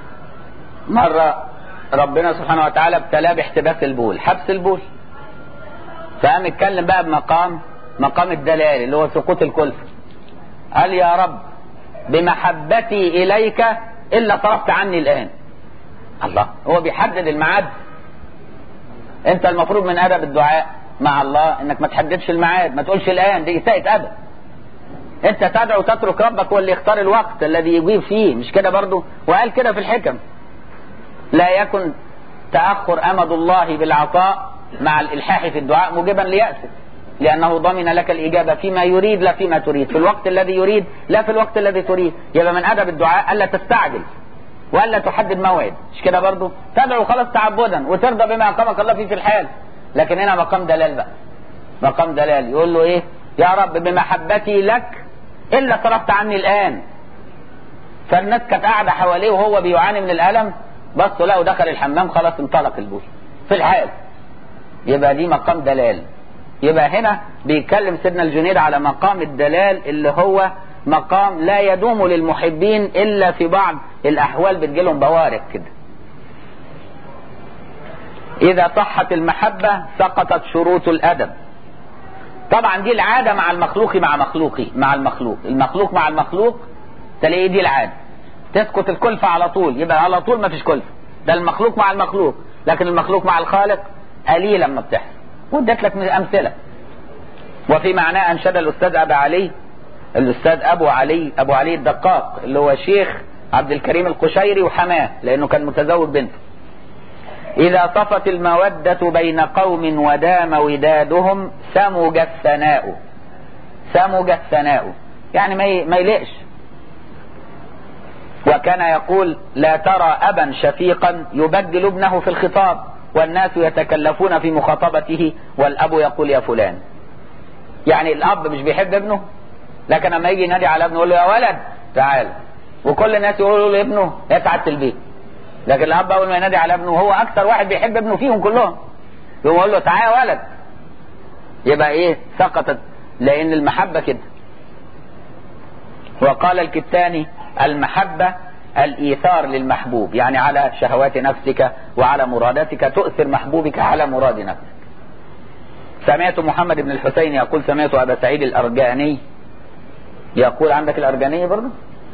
مرة ربنا سبحانه وتعالى ابتلاه باحتباس البول حبس البول فقام اتكلم بقى بمقام مقام الدلال اللي هو سقوط الكلفة قال يا رب بمحبتي اليك الا صرفت عني الان الله هو بيحدد الميعاد انت المفروض من ادب الدعاء مع الله انك ما تحددش الميعاد ما تقولش الان دي اساءة ادب انت تدعو تترك ربك هو اللي يختار الوقت الذي يجيب فيه مش كده برضه وقال كده في الحكم لا يكن تأخر أمد الله بالعطاء مع الإلحاح في الدعاء موجبا ليأسه لأنه ضمن لك الإجابة فيما يريد لا فيما تريد في الوقت الذي يريد لا في الوقت الذي تريد يبقى من أدب الدعاء ألا تستعجل وألا تحدد موعد مش كده برضه تدعو خلاص تعبدا وترضى بما أقامك الله فيه في الحال لكن هنا مقام دلال بقى مقام دلال يقول له إيه يا رب بمحبتي لك إلا صرفت عني الآن فالناس كانت قاعدة حواليه وهو بيعاني من الألم بصوا لقوا دخل الحمام خلاص انطلق البول في الحال يبقى دي مقام دلال يبقى هنا بيتكلم سيدنا الجنيد على مقام الدلال اللي هو مقام لا يدوم للمحبين الا في بعض الاحوال بتجيلهم بوارق كده اذا صحت المحبة سقطت شروط الادب طبعا دي العادة مع المخلوق مع مخلوقي مع المخلوق المخلوق مع المخلوق تلاقي دي العادة تسقط الكلفة على طول يبقى على طول ما فيش كلفة ده المخلوق مع المخلوق لكن المخلوق مع الخالق قليلا ما بتحصل واديت لك امثلة وفي معناه انشد الاستاذ ابو علي الاستاذ ابو علي ابو علي الدقاق اللي هو شيخ عبد الكريم القشيري وحماه لانه كان متزوج بنته اذا صفت المودة بين قوم ودام ودادهم سمج الثناء سمج الثناء يعني ما ما يلقش وكان يقول لا ترى أبا شفيقا يبدل ابنه في الخطاب والناس يتكلفون في مخاطبته والأب يقول يا فلان يعني الأب مش بيحب ابنه لكن لما يجي ينادي على ابنه يقول له يا ولد تعال وكل الناس يقولوا له ابنه يا سعادة البيت لكن الاب اول ما ينادي على ابنه وهو اكثر واحد بيحب ابنه فيهم كلهم يقوم يقول له تعالى يا ولد يبقى ايه سقطت لان المحبه كده وقال الكتاني المحبه الايثار للمحبوب يعني على شهوات نفسك وعلى مراداتك تؤثر محبوبك على مراد نفسك سمعت محمد بن الحسين يقول سمعت ابا سعيد الارجاني يقول عندك الارجاني برضه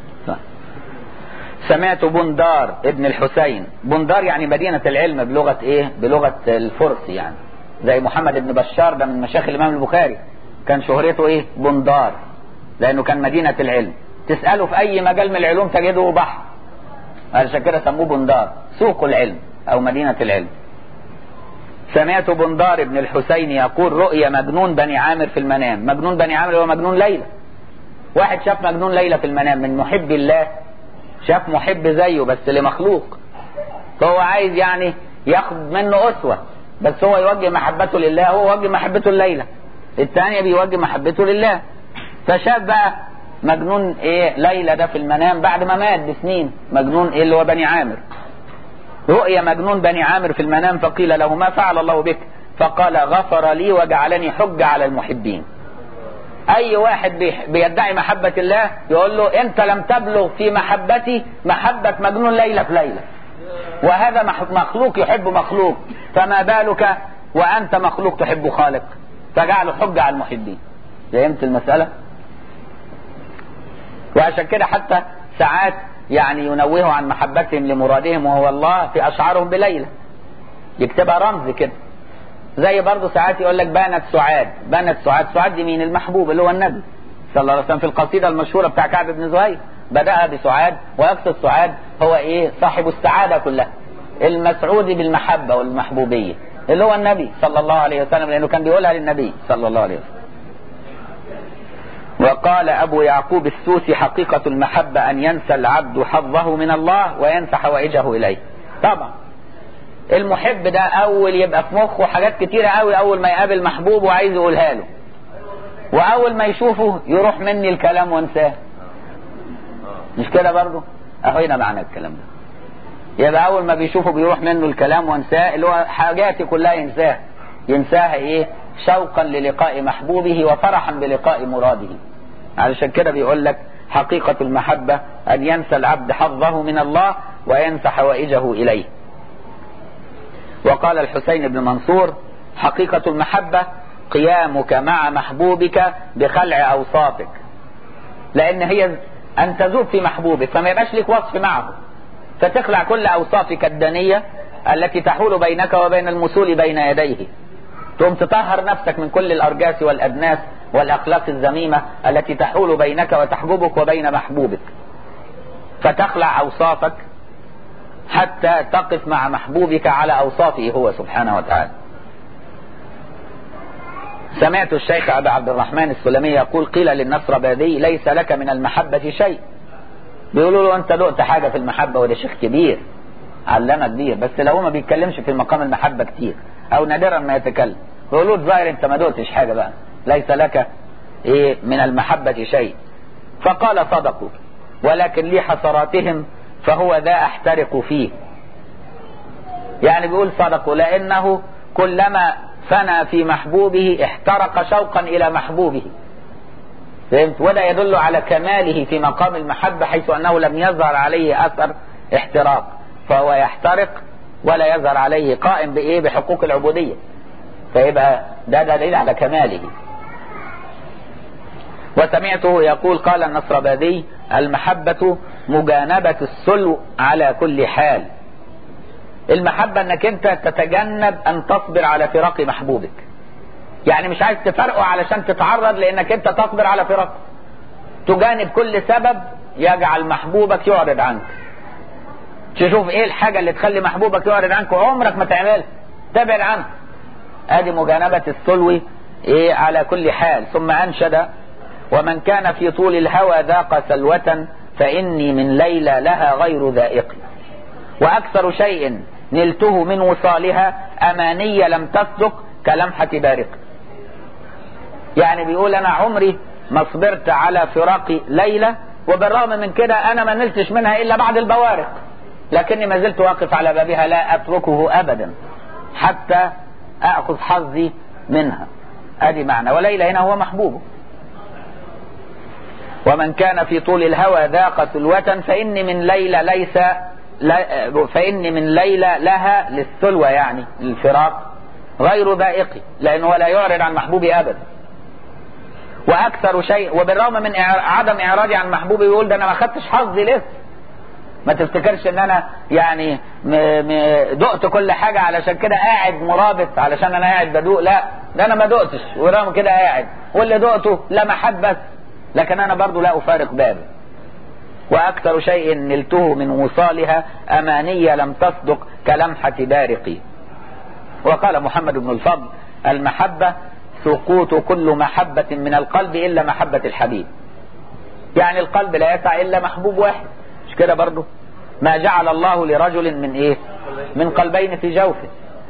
سمعت بندار ابن الحسين بندار يعني مدينة العلم بلغة ايه بلغة الفرس يعني زي محمد بن بشار ده من مشايخ الامام البخاري كان شهرته ايه بندار لانه كان مدينة العلم تسأله في اي مجال من العلوم تجده بحر علشان كده سموه بندار سوق العلم او مدينة العلم سمعت بندار ابن الحسين يقول رؤيا مجنون بني عامر في المنام مجنون بني عامر هو مجنون ليلى واحد شاف مجنون ليلى في المنام من محب الله شاف محب زيه بس لمخلوق فهو عايز يعني ياخد منه أسوة بس هو يوجه محبته لله هو يوجه محبته لليلى الثانية بيوجه محبته لله فشاف بقى مجنون ايه ليلى ده في المنام بعد ما مات بسنين مجنون ايه اللي هو بني عامر رؤيا مجنون بني عامر في المنام فقيل له ما فعل الله بك فقال غفر لي وجعلني حجة على المحبين اي واحد بيدعي محبة الله يقول له انت لم تبلغ في محبتي محبة مجنون ليلى في ليلى وهذا مخلوق يحب مخلوق فما بالك وانت مخلوق تحب خالق فجعله حجة على المحبين فهمت المسألة وعشان كده حتى ساعات يعني ينوهوا عن محبتهم لمرادهم وهو الله في اشعارهم بليلى يكتبها رمز كده زي برضه ساعات يقول لك بانت سعاد بانت سعاد سعاد دي مين المحبوب اللي هو النبي صلى الله عليه وسلم في القصيده المشهوره بتاع كعب بن زهير بداها بسعاد ويقصد سعاد هو ايه صاحب السعاده كلها المسعود بالمحبه والمحبوبيه اللي هو النبي صلى الله عليه وسلم لانه كان بيقولها للنبي صلى الله عليه وسلم وقال ابو يعقوب السوسي حقيقه المحبه ان ينسى العبد حظه من الله وينسى حوائجه اليه طبعا المحب ده اول يبقى في مخه حاجات كتيرة قوي اول ما يقابل محبوب وعايز يقولها له واول ما يشوفه يروح مني الكلام وانساه مش كده برضه اهو هنا معنى الكلام ده يبقى اول ما بيشوفه بيروح منه الكلام وانساه اللي هو حاجاتي كلها ينساها ينساها ايه شوقا للقاء محبوبه وفرحا بلقاء مراده علشان كده بيقول لك حقيقة المحبة ان ينسى العبد حظه من الله وينسى حوائجه اليه وقال الحسين بن منصور حقيقة المحبة قيامك مع محبوبك بخلع أوصافك لأن هي أن تذوب في محبوبك فما يبقاش لك وصف معه فتخلع كل أوصافك الدنية التي تحول بينك وبين المسول بين يديه تقوم تطهر نفسك من كل الأرجاس والأدناس والأخلاق الذميمة التي تحول بينك وتحجبك وبين محبوبك فتخلع أوصافك حتى تقف مع محبوبك على أوصافه هو سبحانه وتعالى سمعت الشيخ أبا عبد الرحمن السلمي يقول قيل للنصربادي ليس لك من المحبة شيء بيقولوا له أنت دقت حاجة في المحبة وده شيخ كبير علامة كبير بس لو ما بيتكلمش في مقام المحبة كتير أو نادرا ما يتكلم بيقولوا له ظاهر أنت ما دقتش حاجة بقى ليس لك إيه من المحبة شيء فقال صدقوا ولكن لي حسراتهم فهو ذا احترق فيه يعني بيقول صدقوا لانه كلما فنى في محبوبه احترق شوقا الى محبوبه فهمت وده يدل على كماله في مقام المحبة حيث انه لم يظهر عليه اثر احتراق فهو يحترق ولا يظهر عليه قائم بايه بحقوق العبودية فيبقى ده دليل على كماله وسمعته يقول قال النصربادي المحبة مجانبة السلو على كل حال المحبة انك انت تتجنب ان تصبر على فراق محبوبك يعني مش عايز تفرقه علشان تتعرض لانك انت تصبر على فراقه تجانب كل سبب يجعل محبوبك يعرض عنك تشوف ايه الحاجة اللي تخلي محبوبك يعرض عنك وعمرك ما تعملها تبعد عنه ادي مجانبة السلو ايه على كل حال ثم انشد ومن كان في طول الهوى ذاق سلوة فإني من ليلى لها غير ذائق وأكثر شيء نلته من وصالها أمانية لم تصدق كلمحة بارق يعني بيقول أنا عمري ما صبرت على فراق ليلى وبالرغم من كده أنا ما نلتش منها إلا بعد البوارق لكني ما زلت واقف على بابها لا اتركه ابدا حتى اخذ حظي منها ادي معنى وليلى هنا هو محبوبه ومن كان في طول الهوى ذاق سلوة فإني من ليلى ليس لا فإني من ليلى لها للسلوة يعني الفراق غير ذائقي لأنه لا يعرض عن محبوبي أبدا وأكثر شيء وبالرغم من إع- عدم إعراضي عن محبوبي يقول ده أنا ما خدتش حظي لسه ما تفتكرش ان انا يعني م- م- دقت كل حاجة علشان كده قاعد مرابط علشان انا قاعد بدوق لا ده انا ما دقتش ورغم كده قاعد واللي دقته لمحات بس لكن انا برضو لا افارق بابي واكثر شيء نلته من وصالها امانية لم تصدق كلمحة بارقي وقال محمد بن الفضل المحبة سقوط كل محبة من القلب الا محبة الحبيب يعني القلب لا يسع الا محبوب واحد مش كده برضه ما جعل الله لرجل من ايه من قلبين في جوفه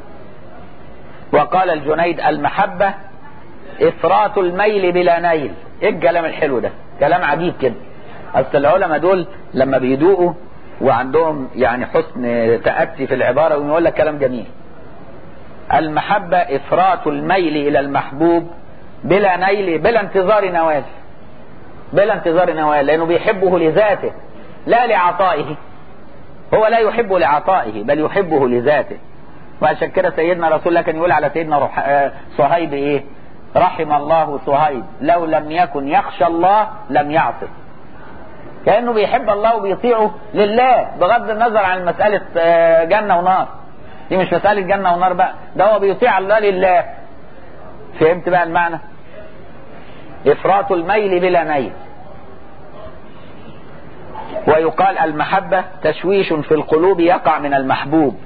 وقال الجنيد المحبة افراط الميل بلا نيل ايه الكلام الحلو ده كلام عجيب كده اصل العلماء دول لما بيدوقوا وعندهم يعني حسن تأتي في العبارة ويقول لك كلام جميل المحبة افراط الميل الى المحبوب بلا نيل بلا انتظار نوال بلا انتظار نوال لانه بيحبه لذاته لا لعطائه هو لا يحبه لعطائه بل يحبه لذاته وعشان كده سيدنا رسول الله كان يقول على سيدنا رح... آه، صهيب ايه رحم الله صهيب لو لم يكن يخشى الله لم يعصي كأنه بيحب الله وبيطيعه لله بغض النظر عن مسألة آه، جنة ونار دي مش مسألة جنة ونار بقى ده هو بيطيع الله لله فهمت بقى المعنى إفراط الميل بلا نيل ويقال المحبة تشويش في القلوب يقع من المحبوب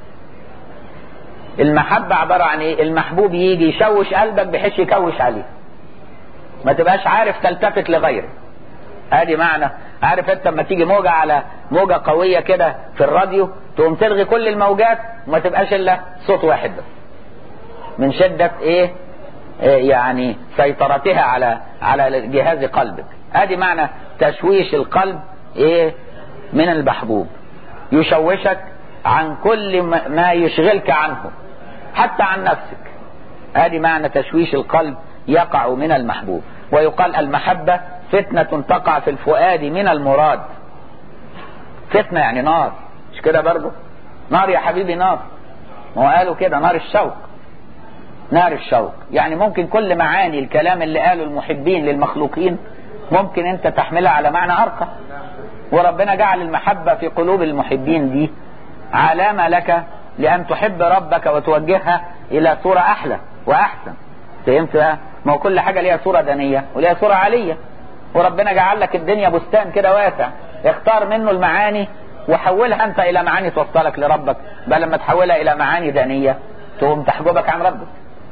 المحبة عبارة عن ايه المحبوب يجي يشوش قلبك بحيث يكوش عليه ما تبقاش عارف تلتفت لغيره ادي معنى عارف انت لما تيجي موجة على موجة قوية كده في الراديو تقوم تلغي كل الموجات وما تبقاش الا صوت واحد بس من شدة ايه إيه يعني سيطرتها على على جهاز قلبك ادي معنى تشويش القلب ايه من المحبوب يشوشك عن كل ما ما يشغلك عنه حتى عن نفسك ادي معنى تشويش القلب يقع من المحبوب ويقال المحبة فتنة تقع في الفؤاد من المراد فتنة يعني نار مش كده برضه نار يا حبيبي نار ما هو قالوا كده نار الشوق نار الشوق يعني ممكن كل معاني الكلام اللي قاله المحبين للمخلوقين ممكن انت تحملها على معنى ارقى وربنا جعل المحبة في قلوب المحبين دي علامة لك لأن تحب ربك وتوجهها إلى صورة أحلى وأحسن فهمت بقى؟ ما هو كل حاجة ليها صورة دنية وليها صورة عالية وربنا جعل لك الدنيا بستان كده واسع اختار منه المعاني وحولها أنت إلى معاني توصلك لربك بل لما تحولها إلى معاني دنية تقوم تحجبك عن ربك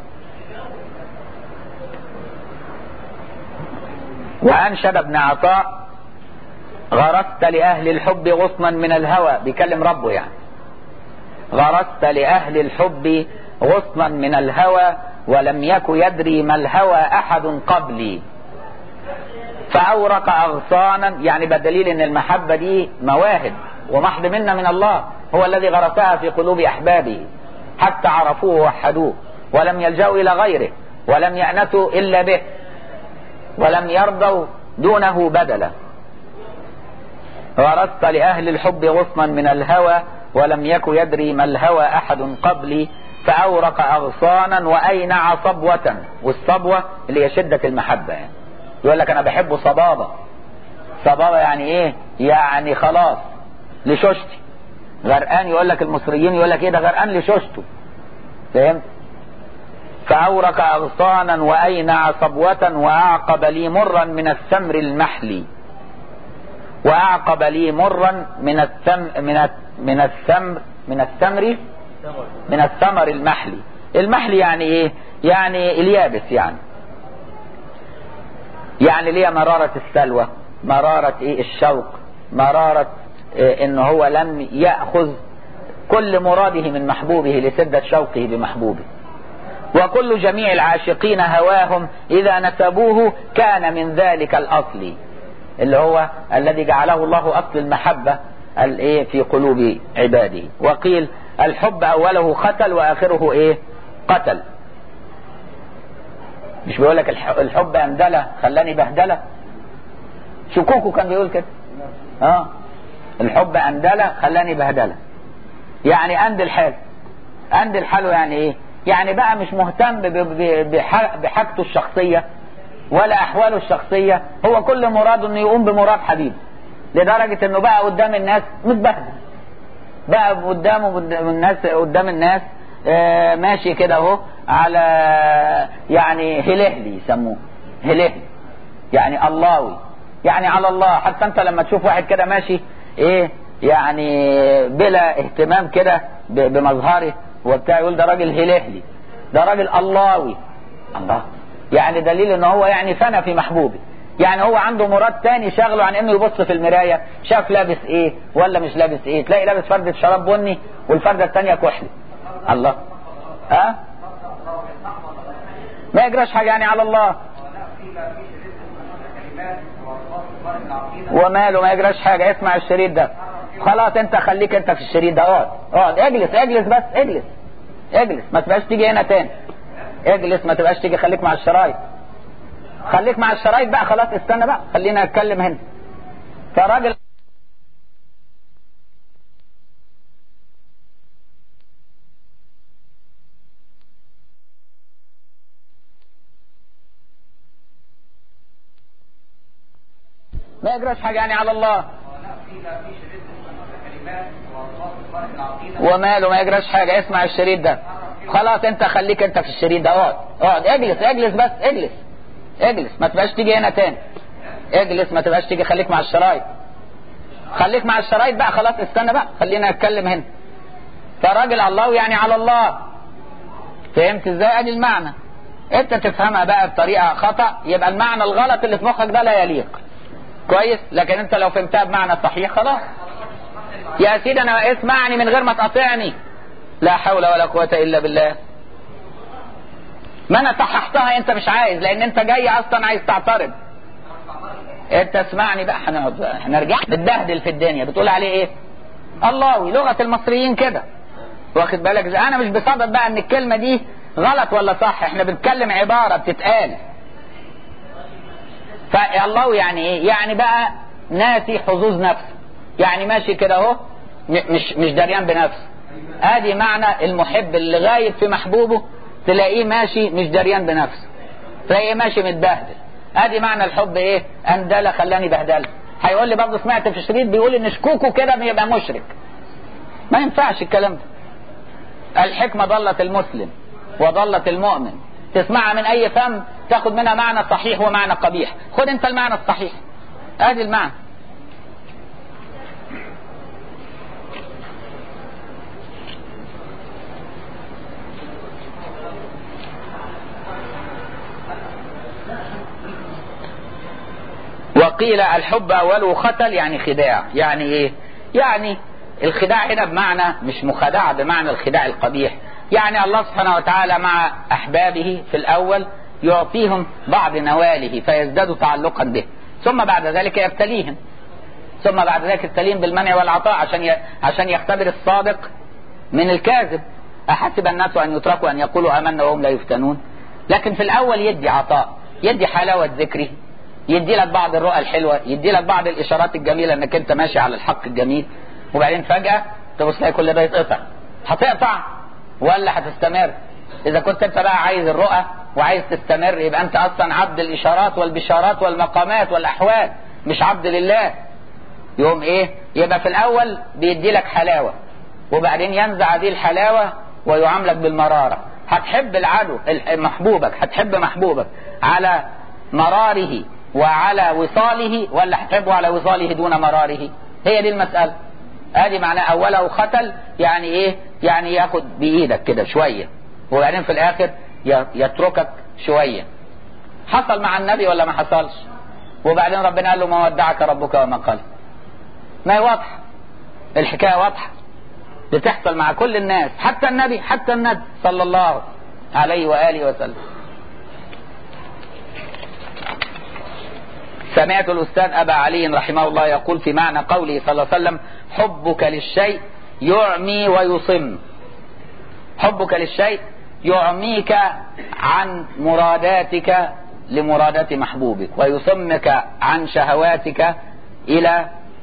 وأنشد ابن عطاء غرست لأهل الحب غصنا من الهوى بيكلم ربه يعني غرست لأهل الحب غصنا من الهوى ولم يك يدري ما الهوى أحد قبلي فأورق أغصانا يعني بدليل أن المحبة دي مواهب ومحض منا من الله هو الذي غرسها في قلوب أحبابه حتى عرفوه ووحدوه ولم يلجأوا إلى غيره ولم يأنسوا إلا به ولم يرضوا دونه بدلا غرست لأهل الحب غصنا من الهوى ولم يك يدري ما الهوى أحد قبلي فأورق أغصانا وأينع صبوة والصبوة اللي هي شدة المحبة يعني يقول لك أنا بحبه صبابة صبابة يعني إيه يعني خلاص لشوشتي غرقان يقول لك المصريين يقول لك إيه ده غرقان لشوشته فهمت فأورق أغصانا وأينع صبوة وأعقب لي مرا من السمر المحلي وأعقب لي مرا من الثم من من الثمر من الثمر من الثمر المحلي المحلي يعني ايه يعني اليابس يعني يعني ليه مرارة السلوى مرارة ايه الشوق مرارة إيه ان هو لم يأخذ كل مراده من محبوبه لسدة شوقه بمحبوبه وكل جميع العاشقين هواهم إذا نسبوه كان من ذلك الأصل اللي هو الذي جعله الله أصل المحبة الايه في قلوب عباده وقيل الحب اوله ختل واخره ايه قتل مش بيقول لك الحب اندله خلاني بهدله شكوكو كان بيقول كده اه الحب اندله خلاني بهدله يعني اند الحال اند الحال يعني ايه يعني بقى مش مهتم بحاجته الشخصيه ولا احواله الشخصيه هو كل مراده انه يقوم بمراد حبيبه لدرجه انه بقى قدام الناس متبهدل بقى قدامه قدام الناس قدام الناس آه ماشي كده اهو على يعني هلهلي يسموه هلهلي يعني اللهوي يعني على الله حتى انت لما تشوف واحد كده ماشي ايه يعني بلا اهتمام كده بمظهره وبتاع يقول ده راجل هلهلي ده راجل اللهوي الله يعني دليل ان هو يعني فنى في محبوبه يعني هو عنده مراد تاني شغله عن انه يبص في المرايه شاف لابس ايه ولا مش لابس ايه تلاقي لابس فردة شراب بني والفردة التانية كحلي الله ها أه؟ ما يجراش حاجة يعني على الله وماله ما يجراش حاجة اسمع الشريط ده خلاص انت خليك انت في الشريط ده اقعد اقعد اجلس اجلس بس اجلس اجلس ما تبقاش تيجي هنا تاني اجلس ما تبقاش تيجي خليك مع الشرايط خليك مع الشرايط بقى خلاص استنى بقى خلينا اتكلم هنا فراجل ما يجراش حاجة يعني على الله وماله ما يجراش حاجة اسمع الشريط ده خلاص انت خليك انت في الشريط ده اقعد اقعد اجلس اجلس بس اجلس اجلس ما تبقاش تيجي هنا تاني اجلس ما تبقاش تيجي خليك مع الشرايط خليك مع الشرايط بقى خلاص استنى بقى خلينا نتكلم هنا فراجل الله يعني على الله فهمت ازاي ادي المعنى انت تفهمها بقى بطريقه خطا يبقى المعنى الغلط اللي في مخك ده لا يليق كويس لكن انت لو فهمتها بمعنى صحيح خلاص يا سيدي انا اسمعني من غير ما تقاطعني لا حول ولا قوة الا بالله ما انا صححتها انت مش عايز لان انت جاي اصلا عايز تعترض انت اسمعني بقى هنقعد هنرجع بتبهدل في الدنيا بتقول عليه ايه اللهوي لغة المصريين كده واخد بالك ازاي انا مش بصدد بقى ان الكلمة دي غلط ولا صح احنا بنتكلم عبارة بتتقال فالله يعني ايه يعني بقى ناسي حظوظ نفسه يعني ماشي كده اهو مش مش دريان بنفسه ادي معنى المحب اللي غايب في محبوبه تلاقيه ماشي مش دريان بنفسه تلاقيه ماشي متبهدل ادي معنى الحب ايه اندلة خلاني بهدله هيقول لي برضه سمعت في الشريط بيقول ان شكوكه كده بيبقى مشرك ما ينفعش الكلام ده الحكمة ضلت المسلم وضلت المؤمن تسمعها من اي فم تاخد منها معنى صحيح ومعنى قبيح خد انت المعنى الصحيح ادي المعنى وقيل الحب اوله ختل يعني خداع يعني ايه يعني الخداع هنا بمعنى مش مخادعة بمعنى الخداع القبيح يعني الله سبحانه وتعالى مع احبابه في الاول يعطيهم بعض نواله فيزدادوا تعلقا به ثم بعد ذلك يبتليهم ثم بعد ذلك يبتليهم بالمنع والعطاء عشان ي... عشان يختبر الصادق من الكاذب احسب الناس ان يتركوا ان يقولوا امنا وهم لا يفتنون لكن في الاول يدي عطاء يدي حلاوه ذكره يدي لك بعض الرؤى الحلوه يدي لك بعض الاشارات الجميله انك انت ماشي على الحق الجميل وبعدين فجاه تبص تلاقي كل ده يتقطع هتقطع ولا هتستمر اذا كنت انت بقى عايز الرؤى وعايز تستمر يبقى انت اصلا عبد الاشارات والبشارات والمقامات والاحوال مش عبد لله يوم ايه يبقى في الاول بيدي لك حلاوه وبعدين ينزع هذه الحلاوه ويعاملك بالمراره هتحب العدو محبوبك هتحب محبوبك على مراره وعلى وصاله ولا هتحبه على وصاله دون مراره هي دي المساله ادي معناه اوله ختل يعني ايه يعني ياخد بايدك كده شويه وبعدين في الاخر يتركك شويه حصل مع النبي ولا ما حصلش وبعدين ربنا قال له ما ودعك ربك وما قال ما هي واضحه الحكايه واضحه بتحصل مع كل الناس حتى النبي حتى النبي صلى الله عليه واله وسلم سمعت الأستاذ أبا علي رحمه الله يقول في معنى قوله صلى الله عليه وسلم حبك للشيء يعمي ويصم حبك للشيء يعميك عن مراداتك لمرادات محبوبك ويصمك عن شهواتك إلى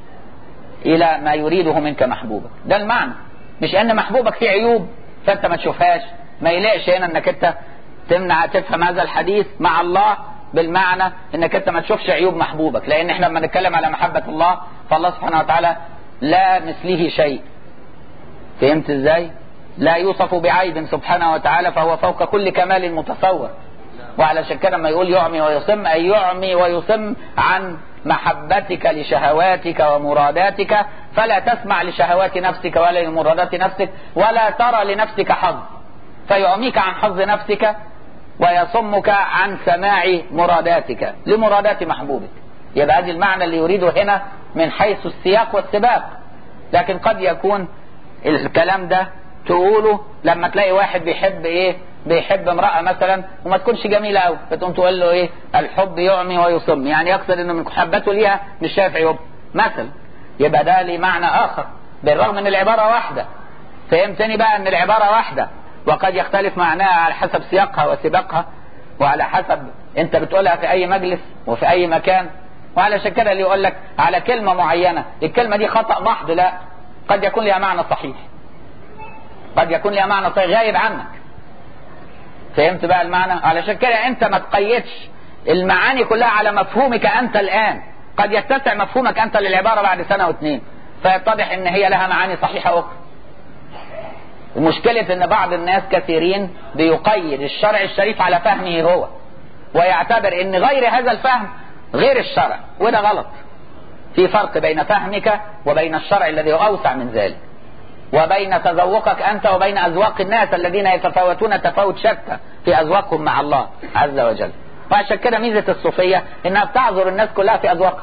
إلى ما يريده منك محبوبك ده المعنى مش أن محبوبك فيه عيوب فأنت ما تشوفهاش ما يلاقش هنا أنك أنت تمنع تفهم هذا الحديث مع الله بالمعنى انك انت ما تشوفش عيوب محبوبك لان احنا لما نتكلم على محبة الله فالله سبحانه وتعالى لا مثله شيء فهمت ازاي لا يوصف بعيب سبحانه وتعالى فهو فوق كل كمال متصور وعلى كده لما يقول يعمي ويصم أي يعمي ويصم عن محبتك لشهواتك ومراداتك فلا تسمع لشهوات نفسك ولا لمرادات نفسك ولا ترى لنفسك حظ فيعميك عن حظ نفسك ويصمك عن سماع مراداتك لمرادات محبوبك يبقى هذه المعنى اللي يريده هنا من حيث السياق والسباق لكن قد يكون الكلام ده تقوله لما تلاقي واحد بيحب ايه بيحب امرأة مثلا وما تكونش جميلة قوي فتقوم تقول له ايه الحب يعمي ويصم يعني يقصد انه من محبته ليها مش شايف عيوب مثلا يبقى ده ليه معنى اخر بالرغم ان العبارة واحدة فهمتني بقى ان العبارة واحدة وقد يختلف معناها على حسب سياقها وسباقها وعلى حسب انت بتقولها في اي مجلس وفي اي مكان وعلى كده اللي يقول لك على كلمة معينة الكلمة دي خطأ محض لا قد يكون لها معنى صحيح قد يكون لها معنى صحيح غايب عنك فهمت بقى المعنى علشان كده انت ما تقيدش المعاني كلها على مفهومك انت الان قد يتسع مفهومك انت للعبارة بعد سنة واثنين فيتضح ان هي لها معاني صحيحة اخرى المشكلة ان بعض الناس كثيرين بيقيد الشرع الشريف على فهمه هو ويعتبر ان غير هذا الفهم غير الشرع وده غلط في فرق بين فهمك وبين الشرع الذي هو اوسع من ذلك وبين تذوقك انت وبين اذواق الناس الذين يتفاوتون تفاوت شتى في اذواقهم مع الله عز وجل وعشان كده ميزة الصوفية انها بتعذر الناس كلها في اذواقها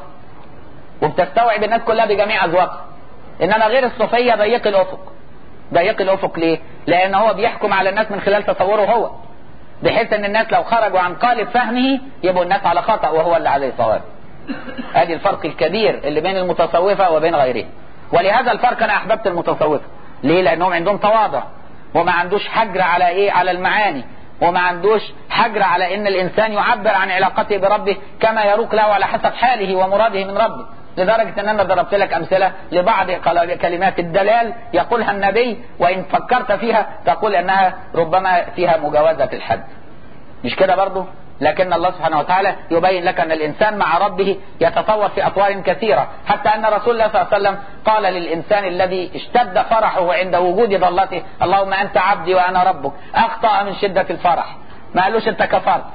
وبتستوعب الناس كلها بجميع اذواقها انما غير الصوفية ضيق الافق ضيق الافق ليه لان هو بيحكم على الناس من خلال تصوره هو بحيث ان الناس لو خرجوا عن قالب فهمه يبقوا الناس على خطأ وهو اللي عليه صواب ادي الفرق الكبير اللي بين المتصوفة وبين غيرهم ولهذا الفرق انا احببت المتصوفة ليه لانهم عندهم تواضع وما عندوش حجر على ايه على المعاني وما عندوش حجر على ان الانسان يعبر عن علاقته بربه كما يروق له على حسب حاله ومراده من ربه لدرجة ان انا ضربت لك امثلة لبعض كلمات الدلال يقولها النبي وان فكرت فيها تقول انها ربما فيها مجاوزة الحد مش كده برضو لكن الله سبحانه وتعالى يبين لك ان الانسان مع ربه يتطور في اطوار كثيرة حتى ان رسول الله صلى الله عليه وسلم قال للانسان الذي اشتد فرحه عند وجود ضلته اللهم انت عبدي وانا ربك اخطأ من شدة الفرح ما قالوش انت كفرت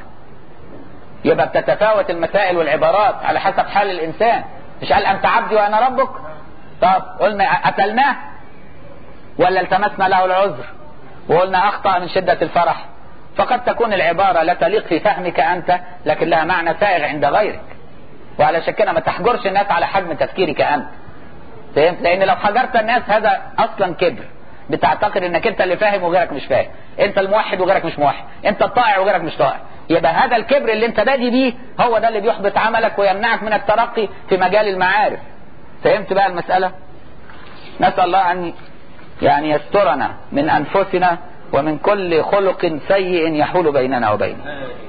يبقى بتتفاوت المسائل والعبارات على حسب حال الانسان مش قال انت عبدي وانا ربك طب قلنا قتلناه ولا التمسنا له العذر وقلنا اخطأ من شدة الفرح فقد تكون العبارة لا تليق في فهمك انت لكن لها معنى سائغ عند غيرك وعلى كده ما تحجرش الناس على حجم تفكيرك انت فهمت لان لو حجرت الناس هذا اصلا كبر بتعتقد انك انت اللي فاهم وغيرك مش فاهم انت الموحد وغيرك مش موحد انت الطائع وغيرك مش طائع يبقى هذا الكبر اللي انت بادي بيه هو ده اللي بيحبط عملك ويمنعك من الترقي في مجال المعارف فهمت بقى المسألة نسأل الله ان يعني يسترنا من انفسنا ومن كل خلق سيء يحول بيننا وبينه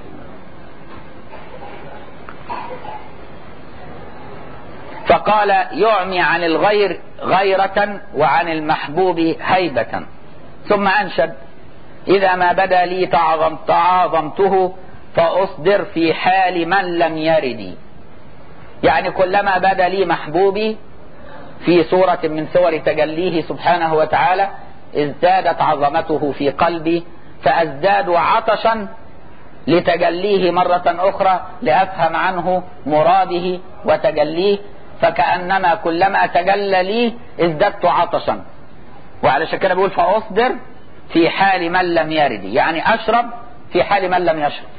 فقال يعمي عن الغير غيرة وعن المحبوب هيبة ثم أنشد إذا ما بدا لي تعظم تعاظمته فأصدر في حال من لم يرد يعني كلما بدا لي محبوبي في صورة من صور تجليه سبحانه وتعالى ازدادت عظمته في قلبي فأزداد عطشا لتجليه مرة أخرى لأفهم عنه مراده وتجليه فكأنما كلما تجلى لي ازددت عطشا وعلى كده بيقول فأصدر في حال من لم يرد يعني أشرب في حال من لم يشرب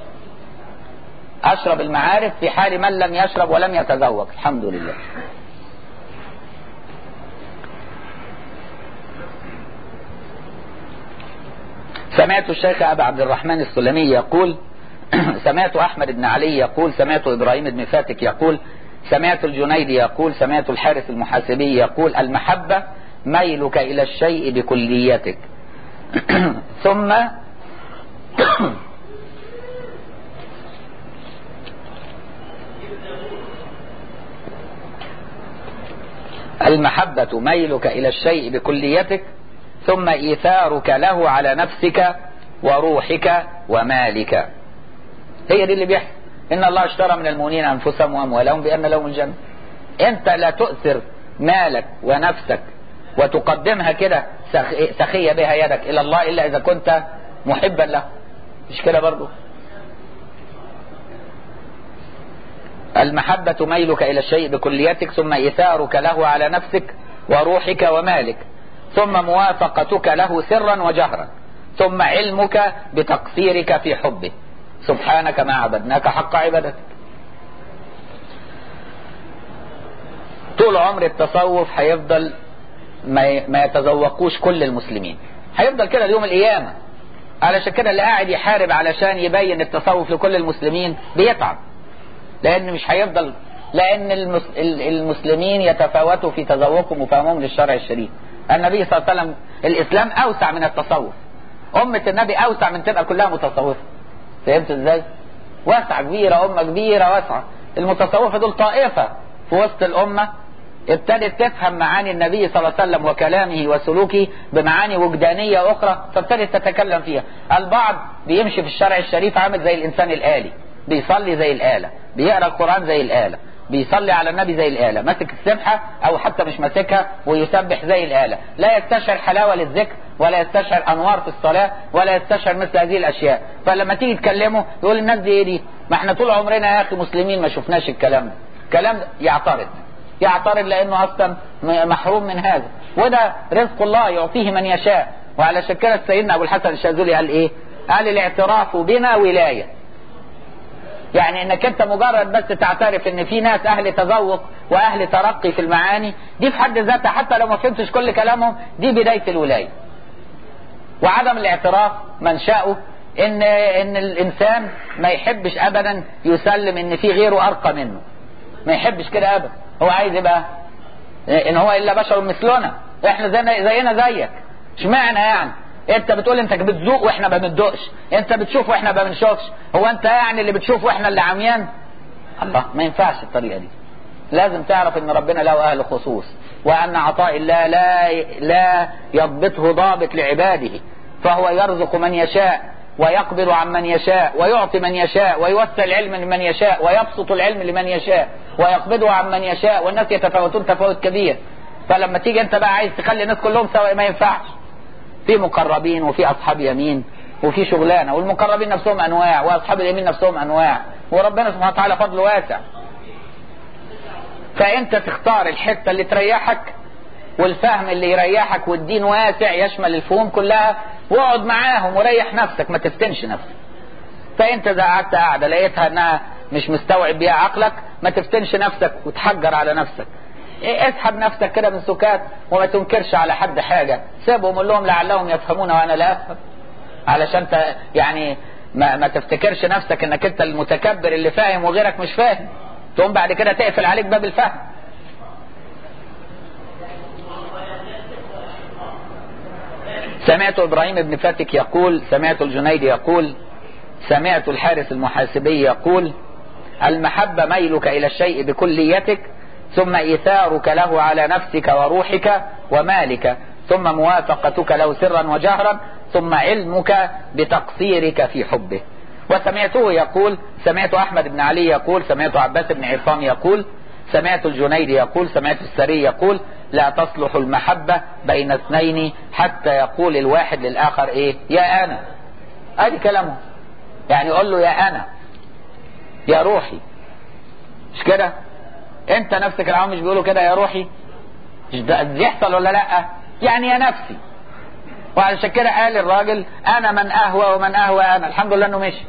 أشرب المعارف في حال من لم يشرب ولم يتذوق الحمد لله سمعت الشيخ أبا عبد الرحمن السلمي يقول سمعت احمد بن علي يقول سمعت ابراهيم بن فاتك يقول سمعت الجنيدي يقول سمعت الحارث المحاسبي يقول المحبة ميلك الى الشيء بكليتك ثم المحبة ميلك إلى الشيء بكليتك ثم إيثارك له على نفسك وروحك ومالك هي دي اللي بيحصل إن الله اشترى من المؤمنين أنفسهم وأموالهم بأن لهم الجنة أنت لا تؤثر مالك ونفسك وتقدمها كده سخية بها يدك إلى الله إلا إذا كنت محبا له مش كده برضو المحبة ميلك إلى الشيء بكليتك ثم إيثارك له على نفسك وروحك ومالك ثم موافقتك له سرا وجهرا ثم علمك بتقصيرك في حبه سبحانك ما عبدناك حق عبادتك طول عمر التصوف هيفضل ما ما يتذوقوش كل المسلمين هيفضل كده ليوم القيامة علشان كده اللي قاعد يحارب علشان يبين التصوف لكل المسلمين بيتعب لان مش هيفضل لان المسلمين يتفاوتوا في تذوقهم وفهمهم للشرع الشريف النبي صلى الله عليه وسلم الاسلام اوسع من التصوف امة النبي اوسع من تبقى كلها متصوفة فهمت ازاي واسعة كبيرة امة كبيرة واسعة المتصوفة دول طائفة في وسط الامة ابتدت تفهم معاني النبي صلى الله عليه وسلم وكلامه وسلوكه بمعاني وجدانية اخرى فابتدت تتكلم فيها البعض بيمشي في الشرع الشريف عامل زي الانسان الالي بيصلي زي الآلة بيقرأ القرآن زي الآلة بيصلي على النبي زي الآلة ماسك السبحة أو حتى مش ماسكها ويسبح زي الآلة لا يستشعر حلاوة للذكر ولا يستشعر أنوار في الصلاة ولا يستشعر مثل هذه الأشياء فلما تيجي تكلمه يقول الناس دي إيه دي ما احنا طول عمرنا يا أخي مسلمين ما شفناش الكلام ده كلام يعترض يعترض لأنه أصلا محروم من هذا وده رزق الله يعطيه من يشاء وعلى كده سيدنا أبو الحسن الشاذلي قال إيه قال الاعتراف بنا ولاية يعني انك انت مجرد بس تعترف ان في ناس اهل تذوق واهل ترقي في المعاني دي في حد ذاتها حتى لو ما فهمتش كل كلامهم دي بداية الولاية وعدم الاعتراف منشأه ان ان الانسان ما يحبش ابدا يسلم ان في غيره ارقى منه ما يحبش كده ابدا هو عايز يبقى ان هو الا بشر مثلنا احنا زينا زينا زيك اشمعنى يعني انت بتقول انت بتذوق واحنا ما بندوقش انت بتشوف واحنا ما بنشوفش هو انت يعني اللي بتشوف واحنا اللي عميان الله ما ينفعش الطريقه دي لازم تعرف ان ربنا له اهل خصوص وان عطاء الله لا لا يضبطه ضابط لعباده فهو يرزق من يشاء ويقبض عن من يشاء ويعطي من يشاء ويوسع العلم لمن يشاء ويبسط العلم لمن يشاء ويقبضه عن من يشاء والناس يتفاوتون تفاوت كبير فلما تيجي انت بقى عايز تخلي الناس كلهم سواء ما ينفعش في مقربين وفي اصحاب يمين وفي شغلانه والمقربين نفسهم انواع واصحاب اليمين نفسهم انواع وربنا سبحانه وتعالى فضل واسع فانت تختار الحته اللي تريحك والفهم اللي يريحك والدين واسع يشمل الفهوم كلها واقعد معاهم وريح نفسك ما تفتنش نفسك فانت اذا قعدت قاعده لقيتها انها مش مستوعب بيها عقلك ما تفتنش نفسك وتحجر على نفسك إيه اسحب نفسك كده من سكات وما تنكرش على حد حاجة سيبهم قول لهم لعلهم يفهمون وانا لا افهم علشان ت... يعني ما, ما تفتكرش نفسك انك انت المتكبر اللي فاهم وغيرك مش فاهم تقوم بعد كده تقفل عليك باب الفهم سمعت ابراهيم بن فاتك يقول سمعت الجنيدي يقول سمعت الحارث المحاسبي يقول المحبة ميلك الى الشيء بكليتك ثم إيثارك له على نفسك وروحك ومالك ثم موافقتك له سرا وجهرا ثم علمك بتقصيرك في حبه وسمعته يقول سمعت أحمد بن علي يقول سمعت عباس بن عصام يقول سمعت الجنيد يقول سمعت السري يقول لا تصلح المحبة بين اثنين حتى يقول الواحد للآخر ايه يا أنا ادي كلامه يعني يقول له يا أنا يا روحي مش كده انت نفسك العام مش بيقولوا كده يا روحي مش ده يحصل ولا لا يعني يا نفسي وعشان كده قال الراجل انا من اهوى ومن اهوى انا الحمد لله انه مشي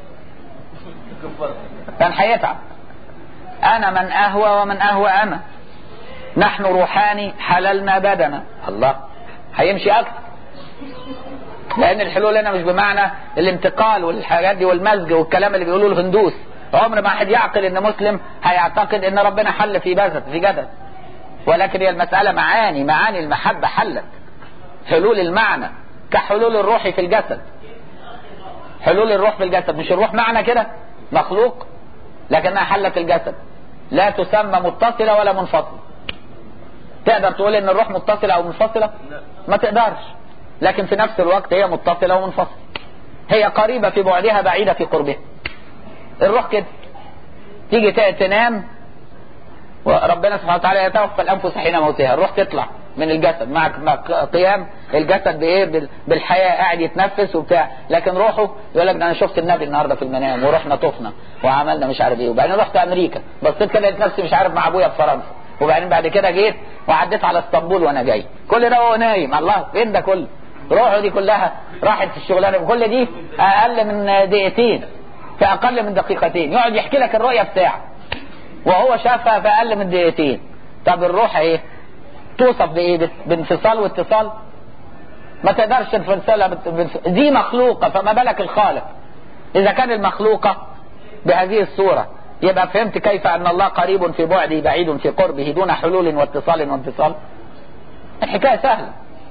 كان هيتعب انا من اهوى ومن اهوى انا نحن روحاني حللنا بدنا الله هيمشي اكتر لان الحلول هنا مش بمعنى الانتقال والحاجات دي والمزج والكلام اللي بيقولوه الهندوس عمر ما حد يعقل ان مسلم هيعتقد ان ربنا حل في جسد في جسد ولكن هي المسألة معاني معاني المحبة حلت حلول المعنى كحلول الروح في الجسد حلول الروح في الجسد مش الروح معنى كده مخلوق لكنها حلت الجسد لا تسمى متصلة ولا منفصلة تقدر تقول ان الروح متصلة او منفصلة ما تقدرش لكن في نفس الوقت هي متصلة ومنفصلة هي قريبة في بعدها بعيدة في قربها الروح كده تيجي تنام وربنا سبحانه وتعالى يتوفى الانفس حين موتها الروح تطلع من الجسد مع مع قيام الجسد بايه بالحياه قاعد يتنفس وبتاع لكن روحه يقول لك ده انا شفت النبي النهارده في المنام ورحنا طفنا وعملنا مش عارف ايه وبعدين رحت امريكا بصيت كده لقيت نفسي مش عارف مع ابويا في فرنسا وبعدين بعد كده جيت وعديت على اسطنبول وانا جاي كل ده وهو نايم الله فين ده كله روحه دي كلها راحت في الشغلانه كل دي اقل من دقيقتين في اقل من دقيقتين يقعد يحكي لك الرؤيه في ساعه وهو شافها في اقل من دقيقتين طب الروح ايه توصف بايه بانفصال واتصال ما تقدرش تفصلها بت... دي مخلوقة فما بالك الخالق اذا كان المخلوقة بهذه الصورة يبقى فهمت كيف ان الله قريب في بعده بعيد في قربه دون حلول واتصال وانفصال الحكاية سهلة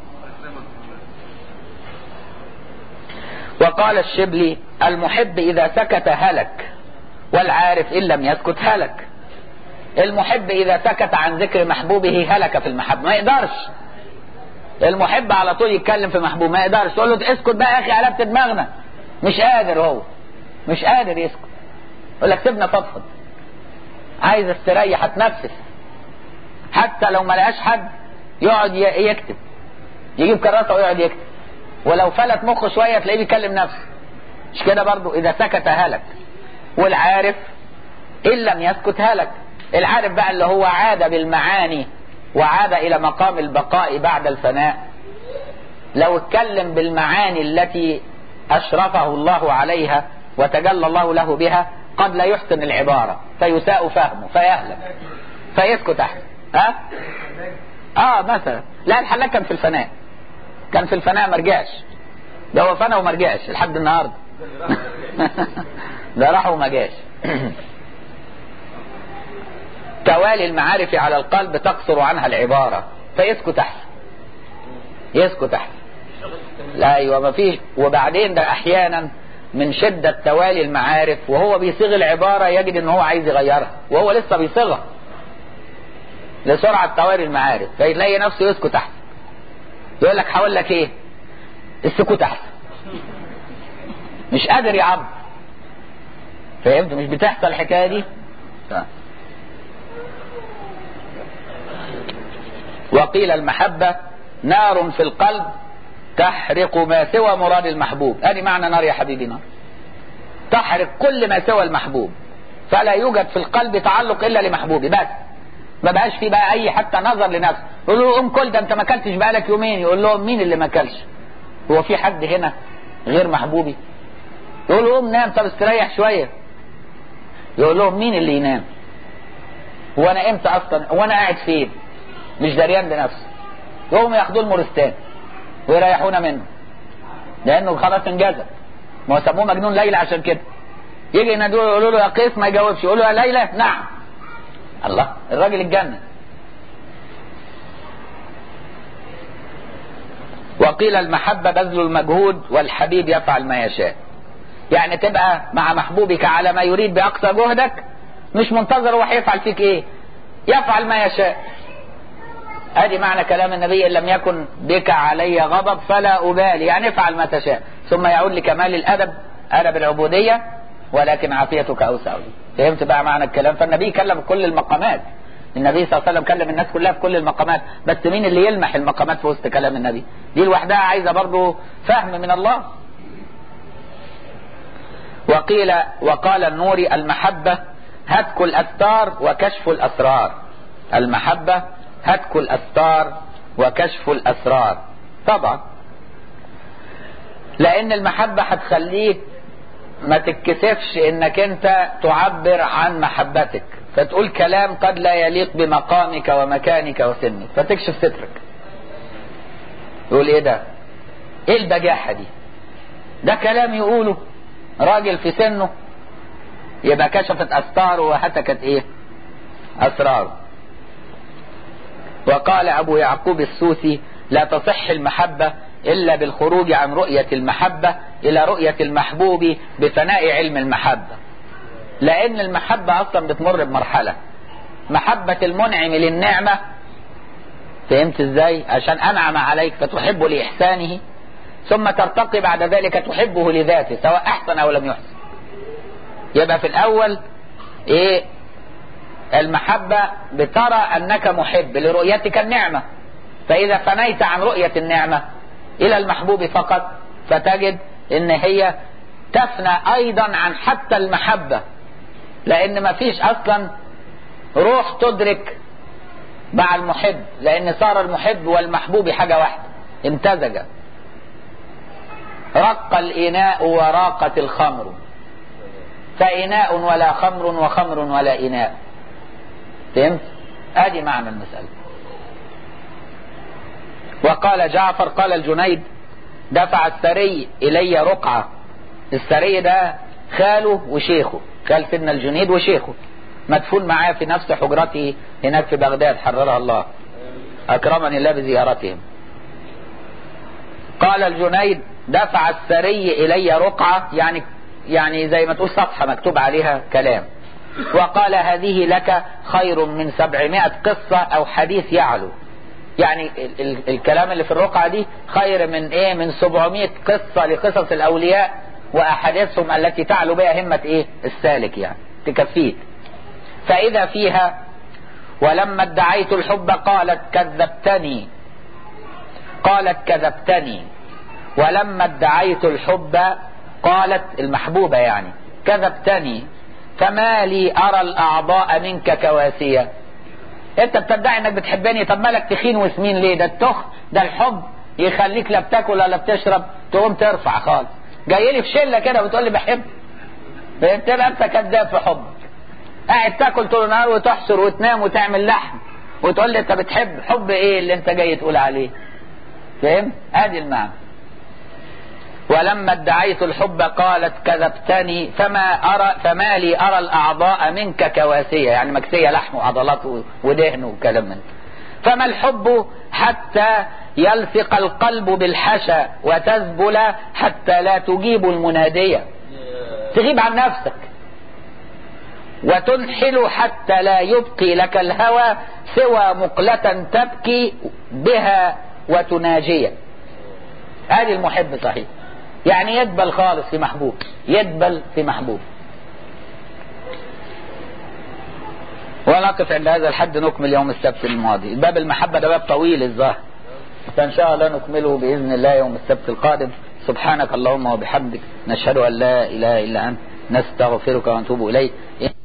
وقال الشبلي المحب اذا سكت هلك والعارف ان لم يسكت هلك المحب اذا سكت عن ذكر محبوبه هلك في المحبة ما يقدرش المحب على طول يتكلم في محبوب ما يقدرش تقول له اسكت بقى يا اخي قلبت دماغنا مش قادر هو مش قادر يسكت يقول لك سيبنا فضفض عايز استريح اتنفس حتى لو ما لقاش حد يقعد يكتب يجيب كراسه ويقعد يكتب ولو فلت مخه شويه تلاقيه بيكلم نفسه مش كده برضه اذا سكت هلك والعارف ان لم يسكت هلك العارف بقى اللي هو عاد بالمعاني وعاد الى مقام البقاء بعد الفناء لو اتكلم بالمعاني التي اشرفه الله عليها وتجلى الله له بها قد لا يحسن العبارة فيساء فهمه فيهلك فيسكت احسن ها اه مثلا لا الحلاق كان في الفناء كان في الفناء ما رجعش ده هو فنى وما رجعش لحد النهارده ده راح وما جاش توالي المعارف على القلب تقصر عنها العبارة فيسكت احسن يسكت احسن لا ايوه ما فيش وبعدين ده احيانا من شدة توالي المعارف وهو بيصيغ العبارة يجد ان هو عايز يغيرها وهو لسه بيصيغها لسرعة توالي المعارف فيلاقي نفسه يسكت احسن يقول لك هقول لك ايه السكوت احسن مش قادر يعبر فهمت مش بتحصل الحكايه دي طيب. وقيل المحبة نار في القلب تحرق ما سوى مراد المحبوب ادي معنى نار يا حبيبي نار تحرق كل ما سوى المحبوب فلا يوجد في القلب تعلق الا لمحبوبي بس ما بقاش في بقى اي حتى نظر لنفسه يقول له قوم كل ده انت ما اكلتش بقالك يومين يقول لهم مين اللي ما اكلش هو في حد هنا غير محبوبي يقول له قوم نام طب استريح شويه يقول لهم مين اللي ينام هو انا امتى اصلا هو انا قاعد فين مش دريان بنفسه يقوم ياخدوه المورستان ويريحونا منه لانه خلاص انجذب ما هو سموه مجنون ليلى عشان كده يجي ينادوه يقولوا له يا قيس ما يجاوبش يقول له يا ليلى نعم الله الراجل اتجنن وقيل المحبة بذل المجهود والحبيب يفعل ما يشاء يعني تبقى مع محبوبك على ما يريد بأقصى جهدك مش منتظر هو هيفعل فيك ايه يفعل ما يشاء ادي معنى كلام النبي ان لم يكن بك علي غضب فلا ابالي يعني افعل ما تشاء ثم يعود لكمال الادب ادب العبوديه ولكن عافيتك اوسع لي فهمت بقى معنى الكلام فالنبي كلم كل المقامات النبي صلى الله عليه وسلم كلم الناس كلها في كل المقامات بس مين اللي يلمح المقامات في وسط كلام النبي دي لوحدها عايزه برضه فهم من الله وقيل وقال النوري المحبه هتك الاستار وكشف الاسرار المحبه هتك الأستار وكشف الأسرار طبعا لأن المحبة هتخليك ما تتكسفش انك انت تعبر عن محبتك فتقول كلام قد لا يليق بمقامك ومكانك وسنك فتكشف سترك يقول ايه ده ايه البجاحة دي ده كلام يقوله راجل في سنه يبقى كشفت استاره وهتكت ايه اسراره وقال ابو يعقوب السوسي لا تصح المحبة الا بالخروج عن رؤية المحبة الى رؤية المحبوب بفناء علم المحبة لان المحبة اصلا بتمر بمرحلة محبة المنعم للنعمة فهمت ازاي عشان انعم عليك فتحب لاحسانه ثم ترتقي بعد ذلك تحبه لذاته سواء احسن او لم يحسن يبقى في الاول ايه المحبة بترى انك محب لرؤيتك النعمة فاذا فنيت عن رؤية النعمة الى المحبوب فقط فتجد ان هي تفنى ايضا عن حتى المحبة لان ما فيش اصلا روح تدرك مع المحب لان صار المحب والمحبوب حاجة واحدة امتزج رق الاناء وراقت الخمر فإناء ولا خمر وخمر ولا إناء فهمت ادي معنى المسألة وقال جعفر قال الجنيد دفع السري الي رقعة السري ده خاله وشيخه خال سيدنا الجنيد وشيخه مدفون معاه في نفس حجرته هناك في بغداد حررها الله اكرمني الله بزيارتهم قال الجنيد دفع السري الي رقعة يعني يعني زي ما تقول صفحة مكتوب عليها كلام وقال هذه لك خير من سبعمائة قصة او حديث يعلو يعني ال ال الكلام اللي في الرقعة دي خير من ايه من 700 قصة لقصص الاولياء واحاديثهم التي تعلو بها همة ايه السالك يعني تكفيك فاذا فيها ولما ادعيت الحب قالت كذبتني قالت كذبتني ولما ادعيت الحب قالت المحبوبة يعني كذبتني فما لي ارى الاعضاء منك كواسية انت بتدعي انك بتحبني طب مالك تخين وسمين ليه ده التخ ده الحب يخليك لا بتاكل ولا بتشرب تقوم ترفع خالص جاي لي في شله كده وتقول لي بحب فهمت بقى انت كذاب في حب قاعد تاكل طول النهار وتحشر وتنام وتعمل لحم وتقول لي انت بتحب حب ايه اللي انت جاي تقول عليه فهمت ادي المعنى ولما ادعيت الحب قالت كذبتني فما أرى فما لي أرى الأعضاء منك كواسية يعني مكسية لحم وعضلات ودهن وكلام من فما الحب حتى يلصق القلب بالحشا وتذبل حتى لا تجيب المنادية تغيب عن نفسك وتنحل حتى لا يبقي لك الهوى سوى مقلة تبكي بها وتناجية هذه المحب صحيح يعني يدبل خالص في محبوب يدبل في محبوب ونقف عند هذا الحد نكمل يوم السبت الماضي باب المحبة ده باب طويل الظاهر فإن شاء الله نكمله بإذن الله يوم السبت القادم سبحانك اللهم وبحمدك نشهد أن لا إله إلا أنت نستغفرك ونتوب إليك